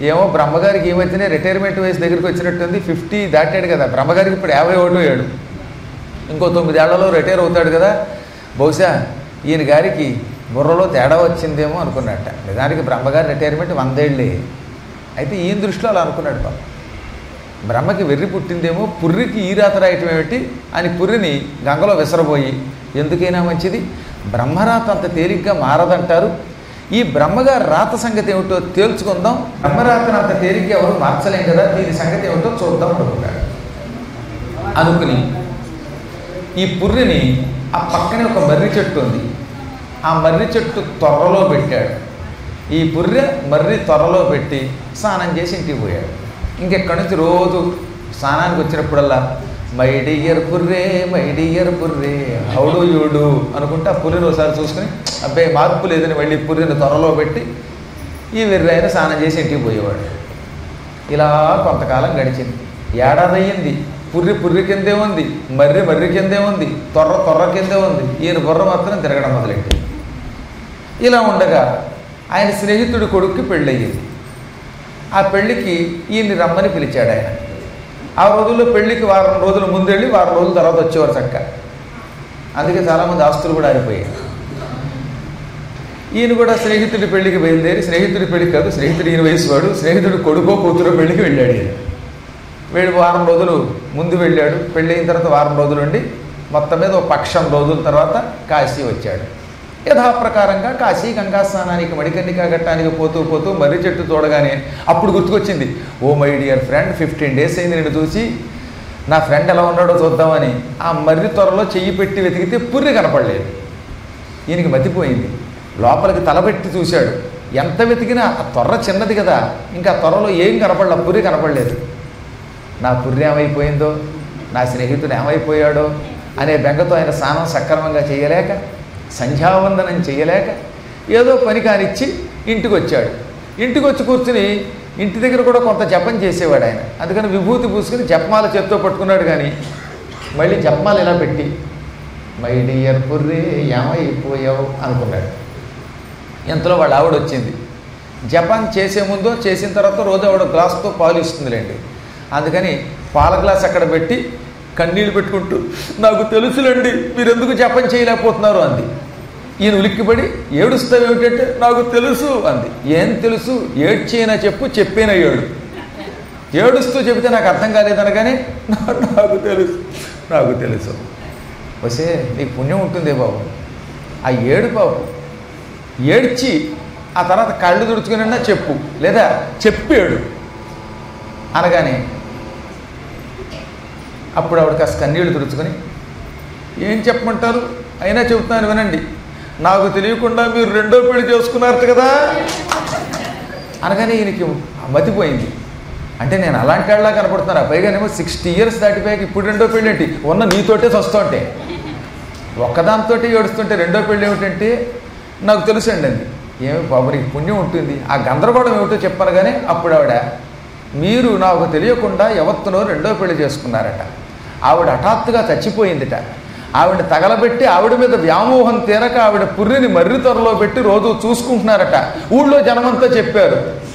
ఏమో బ్రహ్మగారికి ఈ మధ్యనే రిటైర్మెంట్ వయసు దగ్గరికి వచ్చినట్టుంది ఫిఫ్టీ దాటాడు కదా బ్రహ్మగారికి ఇప్పుడు యాభై ఒకటి ఏడు ఇంకో తొమ్మిదేళ్లలో రిటైర్ అవుతాడు కదా బహుశా ఈయన గారికి బుర్రలో తేడా వచ్చిందేమో అనుకున్నట్ట నిజానికి బ్రహ్మగారి రిటైర్మెంట్ వందేళ్ళే అయితే ఈయన దృష్టిలో అలా అనుకున్నాడు పాప బ్రహ్మకి వెర్రి పుట్టిందేమో పుర్రికి ఈ రాత రాయటం ఏమిటి అని పుర్రిని గంగలో విసరబోయి ఎందుకైనా మంచిది బ్రహ్మరాత అంత తేలిగ్గా మారదంటారు ఈ బ్రహ్మగారి రాత సంగతి ఏమిటో తేల్చుకుందాం బ్రహ్మరాతను అంత తేలిగ్గా ఎవరు మార్చలేం కదా దీని సంగతి ఏమిటో చూద్దాం అనుకున్నాడు అనుకుని ఈ పుర్రిని ఆ పక్కనే ఒక మర్రి చెట్టు ఉంది ఆ మర్రి చెట్టు త్వరలో పెట్టాడు ఈ పుర్రె మర్రి త్వరలో పెట్టి స్నానం చేసి ఇంటికి పోయాడు ఇంకెక్కడి నుంచి రోజు స్నానానికి వచ్చినప్పుడల్లా మై డియర్ పుర్రే మై డియర్ పుర్రే హౌడు యూడు అనుకుంటే ఆ పుర్రెని ఒకసారి చూసుకుని అబ్బాయి మార్పు లేదని మళ్ళీ పుర్రెని త్వరలో పెట్టి ఈ వెర్రైన స్నానం చేసి ఇంటికి పోయేవాడు ఇలా కొంతకాలం గడిచింది ఏడాది అయ్యింది పుర్రి పుర్రి కిందే ఉంది మర్రి మర్రి కిందే ఉంది తొర్ర తొర్ర కిందే ఉంది ఈయన బుర్ర మాత్రం తిరగడం మొదలెట్టింది ఇలా ఉండగా ఆయన స్నేహితుడి కొడుక్కి పెళ్ళయ్యింది ఆ పెళ్ళికి ఈయన్ని రమ్మని పిలిచాడు ఆయన ఆ రోజుల్లో పెళ్ళికి వారం రోజుల ముందెళ్ళి వారం రోజుల తర్వాత వచ్చేవారు చక్క అందుకే చాలామంది ఆస్తులు కూడా ఆరిపోయాయి ఈయన కూడా స్నేహితుడి పెళ్లికి బయలుదేరి స్నేహితుడి పెళ్లికి కాదు స్నేహితుడు ఈయన వయసు వాడు స్నేహితుడు కొడుకో కూతురో పెళ్లికి వెళ్ళాడు ఈయన వీడు వారం రోజులు ముందు వెళ్ళాడు పెళ్ళి అయిన తర్వాత వారం రోజులు ఉండి మొత్తం మీద ఒక పక్షం రోజుల తర్వాత కాశీ వచ్చాడు యథాప్రకారంగా కాశీ గంగా స్నానానికి మడికన్నికా ఘట్టానికి పోతూ పోతూ మర్రి చెట్టు చూడగానే అప్పుడు గుర్తుకొచ్చింది oh my dear friend fifteen days అయింది నేను చూసి నా ఫ్రెండ్ ఎలా ఉన్నాడో చూద్దామని ఆ మర్రి త్వరలో చెయ్యి పెట్టి వెతికితే పుర్రి కనపడలేదు ఈయనకి మతిపోయింది లోపలికి తలపెట్టి చూశాడు ఎంత వెతికినా ఆ త్వర చిన్నది కదా ఇంకా ఆ త్వరలో ఏం కనపడలే పుర్రి కనపడలేదు నా పుర్రి ఏమైపోయిందో నా స్నేహితుడు ఏమైపోయాడో అనే బెంగతో ఆయన స్నానం సక్రమంగా చేయలేక సంధ్యావందనం చేయలేక ఏదో పని కానిచ్చి ఇంటికి వచ్చాడు ఇంటికి వచ్చి కూర్చుని ఇంటి దగ్గర కూడా కొంత జపం చేసేవాడు ఆయన అందుకని విభూతి పూసుకుని జపమాల చేత్తో పట్టుకున్నాడు కానీ మళ్ళీ జపమాల ఇలా పెట్టి మై డియర్ పుర్రే ఏమైపోయావు అనుకున్నాడు ఇంతలో వాళ్ళ ఆవిడ వచ్చింది జపాన్ చేసే ముందో చేసిన తర్వాత రోజు ఆవిడ గ్లాస్తో పాలు ఇస్తుందిలేండి అందుకని పాల గ్లాస్ అక్కడ పెట్టి కన్నీళ్ళు పెట్టుకుంటూ నాకు తెలుసులేండి మీరు ఎందుకు జపం చేయలేకపోతున్నారు అంది ఈయన ఉలిక్కిపడి ఏడుస్తావు ఏమిటంటే నాకు తెలుసు అంది ఏం తెలుసు ఏడ్చేనా చెప్పు చెప్పేనా ఏడు ఏడుస్తూ చెబితే నాకు అర్థం కాలేదనగానే "నా- నాకు తెలుసు నాకు తెలుసు వసే నీకు పుణ్యం ఉంటుందే బాబు ఆ ఏడు బాబు ఏడ్చి ఆ తర్వాత కళ్ళు తుడుచుకున్నా చెప్పు లేదా చెప్పాడు అనగానే అప్పుడు ఆవిడ కాస్త కన్నీళ్లు తుడుచుకొని ఏం చెప్పమంటారు అయినా చెబుతున్నాను వినండి నాకు తెలియకుండా మీరు రెండో పెళ్లి చేసుకున్నారు కదా అనగానే ఈయనకి మతిపోయింది అంటే నేను అలాంటి వాళ్ళలా కనపడుతున్నా పైగానేమో సిక్స్టీ ఇయర్స్ దాటిపోయాక ఇప్పుడు రెండో పెళ్ళి ఏంటి ఉన్న నీతోటే చస్తుంటే ఒక్కదాంతో ఏడుస్తుంటే రెండో పెళ్ళి ఏమిటంటే నాకు తెలుసండి అండి ఏమి బాబు నీకు పుణ్యం ఉంటుంది ఆ గందరగోళం ఏమిటో చెప్పాను కానీ అప్పుడు ఆవిడ మీరు నాకు తెలియకుండా ఎవత్తునో రెండో పెళ్లి చేసుకున్నారట ఆవిడ హఠాత్తుగా చచ్చిపోయిందిట ఆవిడ తగలబెట్టి ఆవిడ మీద వ్యామోహం తీరక ఆవిడ పుర్రిని మర్రి త్వరలో పెట్టి రోజు చూసుకుంటున్నారట ఊళ్ళో జనమంతా చెప్పారు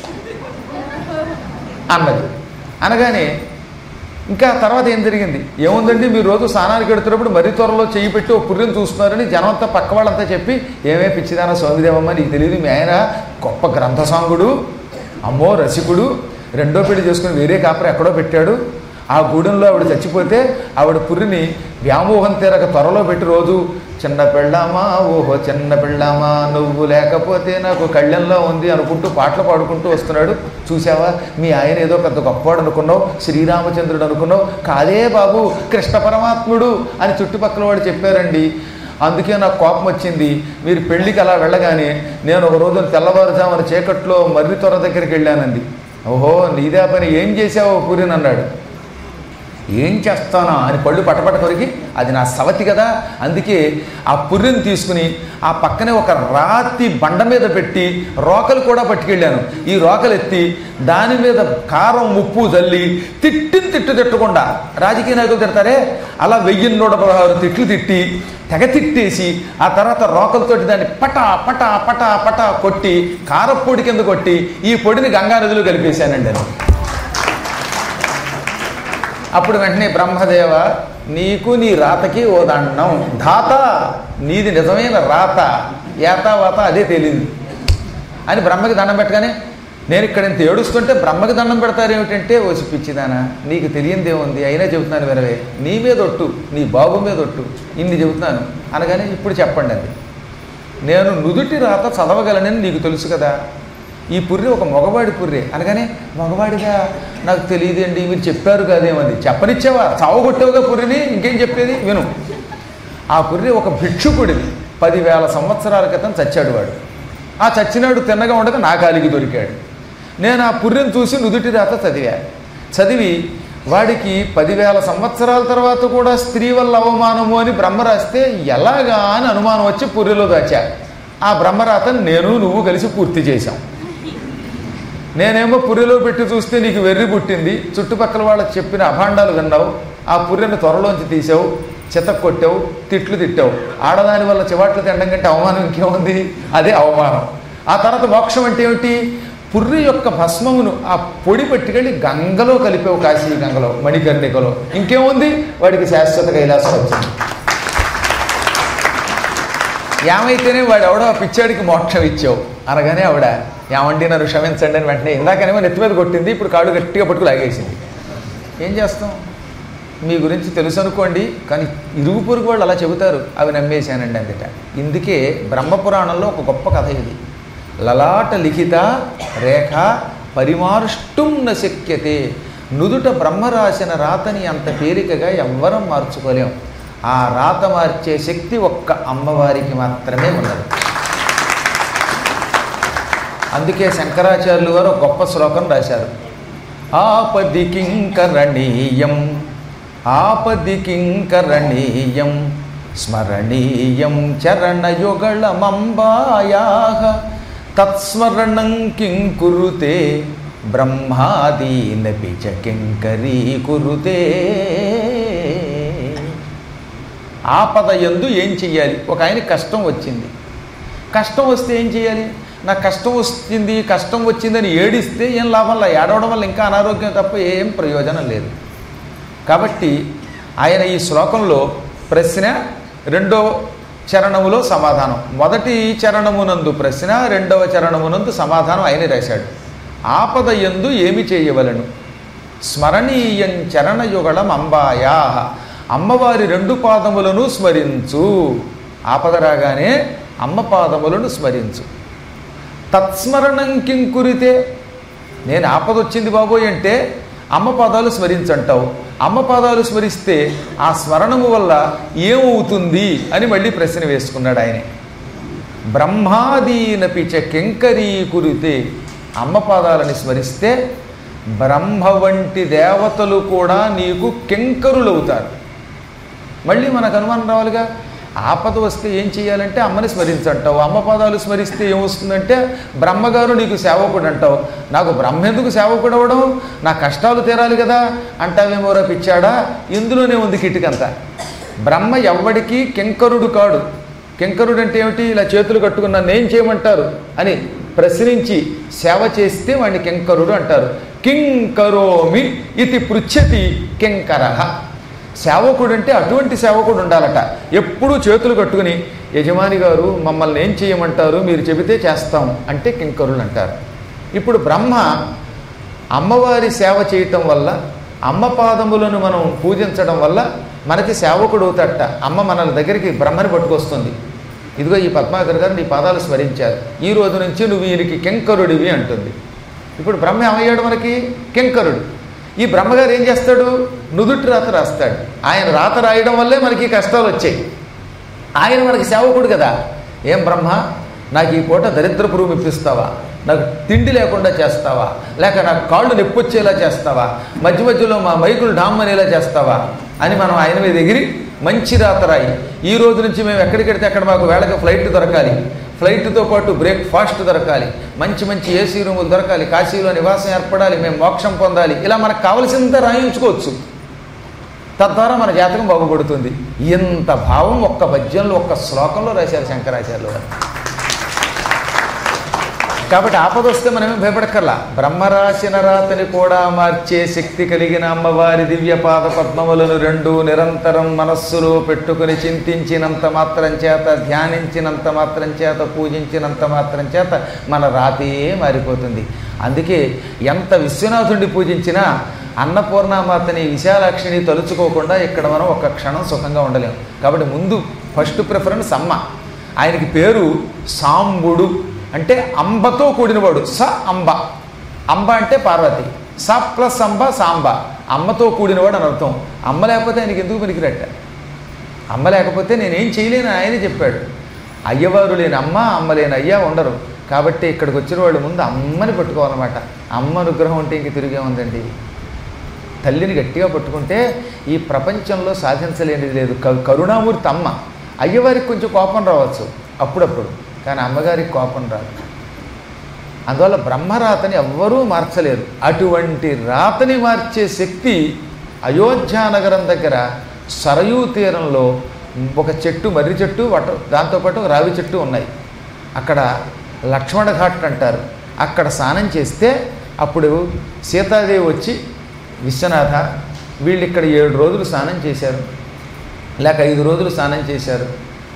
అన్నది అనగానే ఇంకా తర్వాత ఏం జరిగింది ఏముందండి మీరు రోజు స్నానానికి వెడుతున్నప్పుడు మరీ త్వరలో చెయ్యి పెట్టి ఒక పుర్రిని చూస్తున్నారని జనమంతా పక్క వాళ్ళంతా చెప్పి ఏమే పిచ్చిదాన స్వామిదేవమ్మ నీకు తెలియదు మీ ఆయన గొప్ప గ్రంథసాంగుడు అమ్మో రసికుడు రెండో పెళ్లి చేసుకుని వేరే కాపర ఎక్కడో పెట్టాడు ఆ గూడెంలో ఆవిడ చచ్చిపోతే ఆవిడ పుర్రిని వ్యామోహం తీరక త్వరలో పెట్టి రోజు చిన్న పెళ్ళామా ఓహో చిన్న పెళ్ళామా నువ్వు లేకపోతే నాకు కళ్యాణంలో ఉంది అనుకుంటూ పాటలు పాడుకుంటూ వస్తున్నాడు చూసావా మీ ఆయన ఏదో పెద్ద గొప్పవాడు అనుకున్నావు శ్రీరామచంద్రుడు అనుకున్నావు కాదే బాబు కృష్ణ పరమాత్ముడు అని చుట్టుపక్కల వాడు చెప్పారండి అందుకే నాకు కోపం వచ్చింది మీరు పెళ్ళికి అలా వెళ్ళగానే నేను ఒక రోజు తెల్లవారుజామున చీకట్లో మర్రి త్వర దగ్గరికి వెళ్ళానండి ఓహో నీదే పని ఏం చేసావో పూరిని అన్నాడు ఏం చేస్తానా అని పళ్ళు పటపట కొరికి అది నా సవతి కదా అందుకే ఆ పుర్రెని తీసుకుని ఆ పక్కనే ఒక రాతి బండ మీద పెట్టి రోకలు కూడా పట్టుకెళ్ళాను ఈ రోకలు ఎత్తి దాని మీద కారం ఉప్పు జల్లి తిట్టిన తిట్టు తిట్టకుండా రాజకీయ నాయకులు తిడతారే అలా వెయ్యి నూట పదహారు తిట్లు తిట్టి తెగ తిట్టేసి ఆ తర్వాత రోకలతోటి దాన్ని పట పట పట పట కొట్టి కారప్పొడి కింద కొట్టి ఈ పొడిని గంగా నదిలో కలిపేశానండి నేను అప్పుడు వెంటనే బ్రహ్మదేవ నీకు నీ రాతకి ఓ దండం ధాత నీది నిజమైన రాత ఏత వాత అదే తెలియదు అని బ్రహ్మకి దండం పెట్టగానే నేను ఇక్కడ ఇంత ఏడుస్తుంటే బ్రహ్మకి దండం పెడతారు ఏమిటంటే ఓసి పిచ్చిదానా నీకు తెలియందేముంది అయినా చెబుతున్నాను వెరవే నీ మీద ఒట్టు నీ బాబు మీద ఒట్టు ఇన్ని చెబుతున్నాను అనగానే ఇప్పుడు చెప్పండి అది నేను నుదుటి రాత చదవగలనని నీకు తెలుసు కదా ఈ పుర్రి ఒక మగవాడి పుర్రే అనగానే మగవాడిగా నాకు తెలియదండి మీరు చెప్పారు కదేమది చెప్పనిచ్చావా చావగొట్టావుగా పుర్రిని ఇంకేం చెప్పేది విను ఆ పుర్రి ఒక భిక్షుకుడిది పదివేల సంవత్సరాల క్రితం చచ్చాడు వాడు ఆ చచ్చినాడు తిన్నగా ఉండగా నా కాలికి దొరికాడు నేను ఆ పుర్రెని చూసి నుదుటి రాత చదివా చదివి వాడికి పదివేల సంవత్సరాల తర్వాత కూడా స్త్రీ వల్ల అవమానము అని బ్రహ్మ రాస్తే ఎలాగా అని అనుమానం వచ్చి పుర్రెలో దాచా ఆ బ్రహ్మరాతను నేను నువ్వు కలిసి పూర్తి చేశాం నేనేమో పుర్రెలో పెట్టి చూస్తే నీకు వెర్రి పుట్టింది చుట్టుపక్కల వాళ్ళకి చెప్పిన అభాండాలు విన్నావు ఆ పుర్రెని త్వరలోంచి తీసావు చితక్ కొట్టావు తిట్లు తిట్టావు ఆడదాని వల్ల చివాట్లు తినడం కంటే అవమానం ఇంకేముంది అదే అవమానం ఆ తర్వాత మోక్షం అంటే ఏమిటి పుర్రి యొక్క భస్మమును ఆ పొడి పట్టుకెళ్ళి గంగలో కలిపావు కాశీ గంగలో మణికర్ణికలో ఇంకేముంది వాడికి శాశ్వత కైలాసం వచ్చింది ఏమైతేనే వాడు ఎవడో ఆ పిచ్చాడికి మోక్షం ఇచ్చావు అనగానే ఆవిడ ఏమండి నన్ను క్షమించండి అని వెంటనే ఇందాకనేమో నెత్తి మీద కొట్టింది ఇప్పుడు కాడు గట్టిగా పట్టుకు లాగేసింది ఏం చేస్తాం మీ గురించి తెలుసు అనుకోండి కానీ ఇరుగు పొరుగు వాళ్ళు అలా చెబుతారు అవి నమ్మేశానండి అందుట ఇందుకే బ్రహ్మపురాణంలో ఒక గొప్ప కథ ఇది లలాట లిఖిత రేఖ పరిమార్ష్టుం న శక్యతే నుదుట బ్రహ్మ రాసిన రాతని అంత తేలికగా ఎవ్వరం మార్చుకోలేం ఆ రాత మార్చే శక్తి ఒక్క అమ్మవారికి మాత్రమే ఉన్నది అందుకే శంకరాచార్యులు గారు ఒక గొప్ప శ్లోకం రాశారు ఆపది కింకరణీయం ఆపది కింకరణీయం స్మరణీయం చరణయుగళమంబాయా తత్స్మరణం కిం కురుతే బ్రహ్మాదీనపి చ కింకరీ కురుతే ఆపద ఎందు ఏం చెయ్యాలి ఒక ఆయన కష్టం వచ్చింది కష్టం వస్తే ఏం చేయాలి నాకు కష్టం వచ్చింది కష్టం వచ్చిందని ఏడిస్తే ఏం లాభం లే ఏడవడం వల్ల ఇంకా అనారోగ్యం తప్ప ఏం ప్రయోజనం లేదు కాబట్టి ఆయన ఈ శ్లోకంలో ప్రశ్న రెండో చరణములో సమాధానం మొదటి చరణమునందు ప్రశ్న రెండవ చరణమునందు సమాధానం ఆయన రాశాడు ఆపద ఎందు ఏమి చేయవలను స్మరణీయం చరణయుగళం అంబాయా అమ్మవారి రెండు పాదములను స్మరించు ఆపద రాగానే అమ్మ పాదములను స్మరించు తత్స్మరణం కింకురితే నేను ఆపద వచ్చింది బాబోయ్ అంటే అమ్మ పాదాలు స్మరించంటావు అమ్మ పాదాలు స్మరిస్తే ఆ స్మరణము వల్ల ఏమవుతుంది అని మళ్ళీ ప్రశ్న వేసుకున్నాడు ఆయనే బ్రహ్మాదీనపి చ కింకరీ కురితే అమ్మ పాదాలని స్మరిస్తే బ్రహ్మ వంటి దేవతలు కూడా నీకు కింకరులవుతారు మళ్ళీ మనకు అనుమానం రావాలిగా ఆపద వస్తే ఏం చేయాలంటే అమ్మని స్మరించంటావు అమ్మ పాదాలు స్మరిస్తే ఏమొస్తుందంటే బ్రహ్మగారు నీకు సేవకుడు అంటావు నాకు బ్రహ్మ ఎందుకు సేవకుడు అవ్వడం నా కష్టాలు తీరాలి కదా అంటావేమో పిచ్చాడా ఇందులోనే ఉంది కిటికంతా బ్రహ్మ ఎవ్వడికి కింకరుడు కాడు కింకరుడు అంటే ఏమిటి ఇలా చేతులు కట్టుకుని నన్ను ఏం చేయమంటారు అని ప్రశ్నించి సేవ చేస్తే వాడిని కింకరుడు అంటారు కింకరోమి ఇది పృచ్ఛతి కింకరః సేవకుడు అంటే అటువంటి సేవకుడు ఉండాలట ఎప్పుడూ చేతులు కట్టుకుని యజమాని గారు మమ్మల్ని ఏం చేయమంటారు మీరు చెబితే చేస్తాం అంటే కింకరులు అంటారు ఇప్పుడు బ్రహ్మ అమ్మవారి సేవ చేయటం వల్ల అమ్మ పాదములను మనం పూజించడం వల్ల మనకి సేవకుడు అవుతాడట అమ్మ మన దగ్గరికి బ్రహ్మని పట్టుకొస్తుంది ఇదిగో ఈ పద్మాకర్ గారు నీ పాదాలు స్మరించారు ఈ రోజు నుంచి నువ్వు ఈయనకి కింకరుడివి అంటుంది ఇప్పుడు బ్రహ్మ ఏమయ్యాడు మనకి కింకరుడు ఈ బ్రహ్మగారు ఏం చేస్తాడు నుదుటి రాత రాస్తాడు ఆయన రాత రాయడం వల్లే మనకి కష్టాలు వచ్చాయి ఆయన మనకి సేవకుడు కదా ఏం బ్రహ్మ నాకు ఈ పూట దరిద్రపు రూమ్ ఇప్పిస్తావా నాకు తిండి లేకుండా చేస్తావా లేక నాకు కాళ్ళు నొప్పొచ్చేలా చేస్తావా మధ్య మధ్యలో మా మైకులు డామ్ అనేలా చేస్తావా అని మనం ఆయన మీద ఎగిరి మంచి రాతరాయి ఈ రోజు నుంచి మేము ఎక్కడికి వెడితే అక్కడ మాకు వేళకి ఫ్లైట్ దొరకాలి ఫ్లైట్తో పాటు బ్రేక్ఫాస్ట్ దొరకాలి మంచి మంచి ఏసీ రూములు దొరకాలి కాశీలో నివాసం ఏర్పడాలి మేము మోక్షం పొందాలి ఇలా మనకు కావలసినంత రాయించుకోవచ్చు తద్వారా మన జాతకం బాగుపడుతుంది ఇంత భావం ఒక్క పద్యంలో ఒక్క శ్లోకంలో రాశారు శంకరాచార్యులు వారు కాబట్టి ఆపద వస్తే మనమేం భయపడక్కర్లా బ్రహ్మరాశిన రాతని కూడా మార్చే శక్తి కలిగిన అమ్మవారి దివ్య పాద పద్మములను రెండు నిరంతరం మనస్సులో పెట్టుకుని చింతించినంత మాత్రం చేత ధ్యానించినంత మాత్రం చేత పూజించినంత మాత్రం చేత మన రాతే మారిపోతుంది అందుకే ఎంత విశ్వనాథుడిని పూజించినా అన్నపూర్ణామాతని విశాలాక్షిని తలుచుకోకుండా ఇక్కడ మనం ఒక క్షణం సుఖంగా ఉండలేం కాబట్టి ముందు ఫస్ట్ ప్రిఫరెన్స్ అమ్మ ఆయనకి పేరు సాంబుడు అంటే అంబతో కూడినవాడు స అంబ అంబ అంటే పార్వతి స ప్లస్ అంబ సాంబ అమ్మతో కూడినవాడు అని అర్థం అమ్మ లేకపోతే ఆయనకి ఎందుకు పనికిరట్ట అమ్మ లేకపోతే నేనేం చేయలేను ఆయనే చెప్పాడు అయ్యవారు లేని అమ్మ అమ్మ లేని అయ్యా ఉండరు కాబట్టి ఇక్కడికి వచ్చిన వాళ్ళు ముందు అమ్మని పట్టుకోవాలన్నమాట అమ్మ అనుగ్రహం ఉంటే ఇంక తిరిగే ఉందండి తల్లిని గట్టిగా పట్టుకుంటే ఈ ప్రపంచంలో సాధించలేనిది లేదు క- కరుణామూర్తి అమ్మ అయ్యవారికి కొంచెం కోపం రావచ్చు అప్పుడప్పుడు కానీ అమ్మగారికి కోపం రాదు అందువల్ల బ్రహ్మరాతని ఎవ్వరూ మార్చలేరు అటువంటి రాతని మార్చే శక్తి అయోధ్య నగరం దగ్గర సరయూ తీరంలో ఒక చెట్టు మర్రి చెట్టు వట దాంతోపాటు ఒక రావి చెట్టు ఉన్నాయి అక్కడ లక్ష్మణ ఘాట్ అంటారు అక్కడ స్నానం చేస్తే అప్పుడు సీతాదేవి వచ్చి విశ్వనాథ వీళ్ళు ఇక్కడ ఏడు రోజులు స్నానం చేశారు లేక ఐదు రోజులు స్నానం చేశారు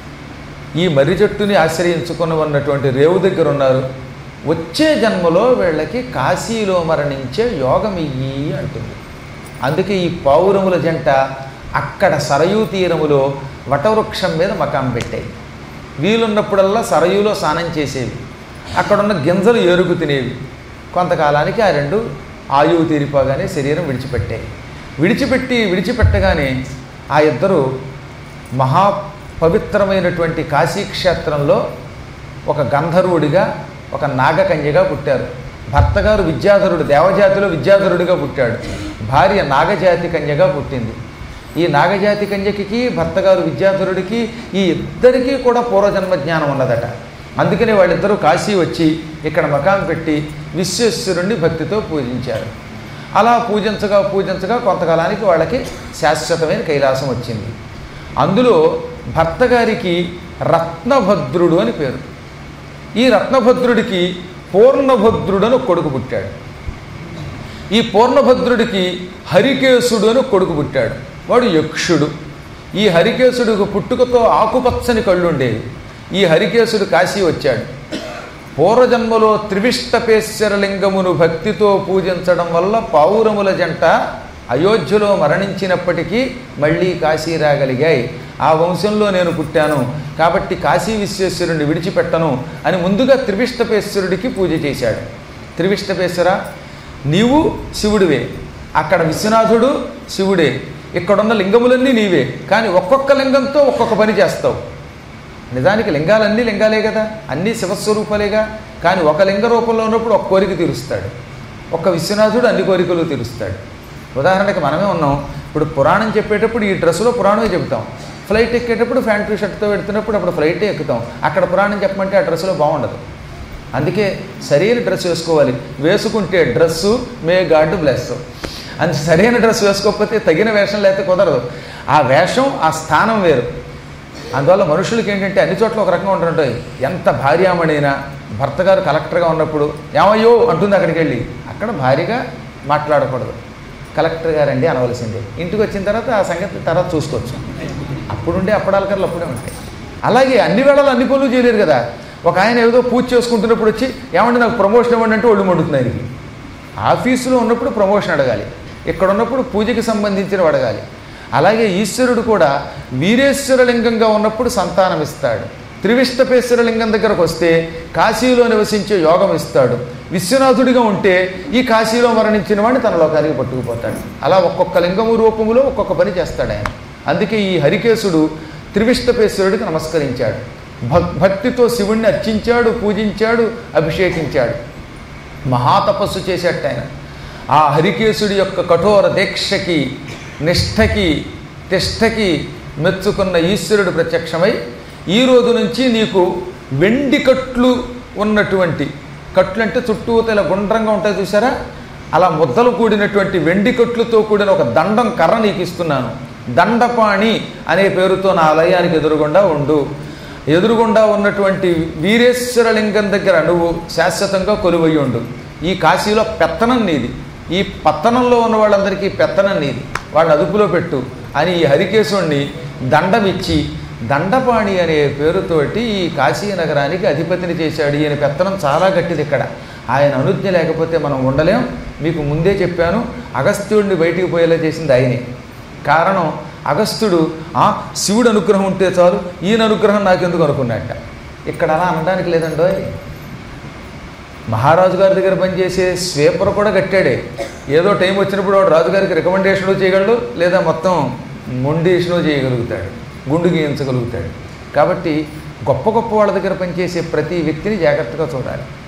ఈ మర్రి చెట్టుని ఆశ్రయించుకొని ఉన్నటువంటి రేవు దగ్గర ఉన్నారు వచ్చే జన్మలో వీళ్ళకి కాశీలో మరణించే యోగం ఇయ్యి అంటుంది అందుకే ఈ పావురముల జంట అక్కడ సరయూ తీరములో వటవృక్షం మీద మకాం పెట్టాయి వీలున్నప్పుడల్లా సరయూలో స్నానం చేసేవి అక్కడున్న గింజలు ఏరుకు తినేవి కొంతకాలానికి ఆ రెండు ఆయువు తీరిపోగానే శరీరం విడిచిపెట్టాయి విడిచిపెట్టి విడిచిపెట్టగానే ఆ ఇద్దరు మహా పవిత్రమైనటువంటి కాశీక్షేత్రంలో ఒక గంధర్వుడిగా ఒక నాగకన్యగా పుట్టారు భర్త గారు విద్యాధరుడు దేవజాతిలో విద్యాధరుడిగా పుట్టాడు భార్య నాగజాతి కన్యగా పుట్టింది ఈ నాగజాతి కన్యకి భర్త గారు విద్యాధరుడికి ఈ ఇద్దరికీ కూడా పూర్వజన్మ జ్ఞానం ఉన్నదట అందుకనే వాళ్ళిద్దరూ కాశీ వచ్చి ఇక్కడ మకాం పెట్టి విశ్వేశ్వరుణ్ణి భక్తితో పూజించారు అలా పూజించగా పూజించగా కొంతకాలానికి వాళ్ళకి శాశ్వతమైన కైలాసం వచ్చింది అందులో భర్త గారికి రత్నభద్రుడు అని పేరు ఈ రత్నభద్రుడికి పూర్ణభద్రుడు అని ఒక కొడుకు పుట్టాడు ఈ పూర్ణభద్రుడికి హరికేశుడు అని ఒక కొడుకు పుట్టాడు వాడు యక్షుడు ఈ హరికేశుడికి పుట్టుకతో ఆకుపచ్చని కళ్ళుండేవి ఈ హరికేశుడు కాశీ వచ్చాడు పూర్వజన్మలో త్రివిష్టపేశ్వర లింగమును భక్తితో పూజించడం వల్ల పావురముల జంట అయోధ్యలో మరణించినప్పటికీ మళ్ళీ కాశీ రాగలిగాయి ఆ వంశంలో నేను పుట్టాను కాబట్టి కాశీ విశ్వేశ్వరుడిని విడిచిపెట్టను అని ముందుగా త్రివిష్టపేశ్వరుడికి పూజ చేశాడు త్రివిష్టపేశ్వర నీవు శివుడివే అక్కడ విశ్వనాథుడు శివుడే ఇక్కడున్న లింగములన్నీ నీవే కానీ ఒక్కొక్క లింగంతో ఒక్కొక్క పని చేస్తావు నిజానికి లింగాలన్నీ లింగాలే కదా అన్నీ శివస్వరూపాలేగా కానీ ఒక లింగ రూపంలో ఉన్నప్పుడు ఒక కోరిక తీరుస్తాడు ఒక్క విశ్వనాథుడు అన్ని కోరికలు తీరుస్తాడు ఉదాహరణకి మనమే ఉన్నాం ఇప్పుడు పురాణం చెప్పేటప్పుడు ఈ డ్రెస్సులో పురాణమే చెబుతాం ఫ్లైట్ ఎక్కేటప్పుడు ఫ్యాంట్ షర్ట్తో పెడుతున్నప్పుడు అప్పుడు ఫ్లైటే ఎక్కుతాం అక్కడ పురాణం చెప్పమంటే ఆ డ్రెస్సులో బాగుండదు అందుకే సరైన డ్రెస్ వేసుకోవాలి వేసుకుంటే డ్రెస్సు మే గాడ్ బ్లెస్ అంత సరైన డ్రెస్ వేసుకోకపోతే తగిన వేషం లేకపోతే కుదరదు ఆ వేషం ఆ స్థానం వేరు అందువల్ల మనుషులకి ఏంటంటే అన్ని చోట్ల ఒక రకంగా ఉంటుంటాయి ఎంత భార్యామణైనా భర్త గారు కలెక్టర్గా ఉన్నప్పుడు ఏమయ్యో అంటుంది అక్కడికి వెళ్ళి అక్కడ భారీగా మాట్లాడకూడదు కలెక్టర్ గారండి అనవలసిందే ఇంటికి వచ్చిన తర్వాత ఆ సంగతి తర్వాత చూసుకోవచ్చు అప్పుడుండే అప్పడాల కర్రలు అప్పుడే ఉంటాయి అలాగే అన్ని వేళలు అన్ని పనులు చేయలేరు కదా ఒక ఆయన ఏదో పూజ చేసుకుంటున్నప్పుడు వచ్చి ఏమంటే నాకు ప్రమోషన్ ఇవ్వండి అంటే ఒళ్ళు మండుతుంది ఆయనకి ఆఫీసులో ఉన్నప్పుడు ప్రమోషన్ అడగాలి ఇక్కడ ఉన్నప్పుడు పూజకి సంబంధించినవి అడగాలి అలాగే ఈశ్వరుడు కూడా వీరేశ్వర లింగంగా ఉన్నప్పుడు సంతానం ఇస్తాడు త్రివిష్టపేశ్వర లింగం దగ్గరకు వస్తే కాశీలో నివసించే యోగం ఇస్తాడు విశ్వనాథుడిగా ఉంటే ఈ కాశీలో మరణించిన వాడిని తన లోకానికి పట్టుకుపోతాడు అలా ఒక్కొక్క లింగము రూపములో ఒక్కొక్క పని చేస్తాడు ఆయన అందుకే ఈ హరికేశుడు త్రివిష్టపేశ్వరుడికి నమస్కరించాడు భక్ భక్తితో శివుణ్ణి అర్చించాడు పూజించాడు అభిషేకించాడు మహాతపస్సు చేసేట ఆయన ఆ హరికేశుడి యొక్క కఠోర దీక్షకి నిష్ఠకి తిష్టకి మెచ్చుకున్న ఈశ్వరుడు ప్రత్యక్షమై ఈ రోజు నుంచి నీకు వెండి కట్లు ఉన్నటువంటి కట్లు అంటే చుట్టూ ఇలా గుండ్రంగా ఉంటాయి చూసారా అలా ముద్దలు కూడినటువంటి వెండి కట్లుతో కూడిన ఒక దండం కర్ర నీకు ఇస్తున్నాను దండపాణి అనే పేరుతో నా ఆలయానికి ఎదురుగుండా ఉండు ఎదురుగుండా ఉన్నటువంటి వీరేశ్వర లింగం దగ్గర నువ్వు శాశ్వతంగా కొలువై ఉండు ఈ కాశీలో పెత్తనం నీది ఈ పత్తనంలో ఉన్న వాళ్ళందరికీ పెత్తనం నీది వాళ్ళని అదుపులో పెట్టు అని ఈ హరికేశుణ్ణి దండమిచ్చి దండపాణి అనే పేరుతోటి ఈ కాశీ నగరానికి అధిపతిని చేశాడు ఈయన పెత్తనం చాలా గట్టిది ఇక్కడ ఆయన అనుజ్ఞ లేకపోతే మనం ఉండలేం మీకు ముందే చెప్పాను అగస్త్యుడిని బయటికి పోయేలా చేసింది ఆయనే కారణం అగస్త్యుడు ఆ శివుడు అనుగ్రహం ఉంటే చాలు ఈయన అనుగ్రహం నాకెందుకు అనుకున్నట్ట ఇక్కడ అలా అనడానికి లేదండోయ్ మహారాజు గారి దగ్గర పనిచేసే స్వీపర్ కూడా కట్టాడే ఏదో టైం వచ్చినప్పుడు వాడు రాజుగారికి రికమెండేషను చేయగలడు లేదా మొత్తం మొండేషను చేయగలుగుతాడు గుండు గీయించగలుగుతాడు కాబట్టి గొప్ప గొప్ప వాళ్ళ దగ్గర పనిచేసే ప్రతి వ్యక్తిని జాగ్రత్తగా చూడాలి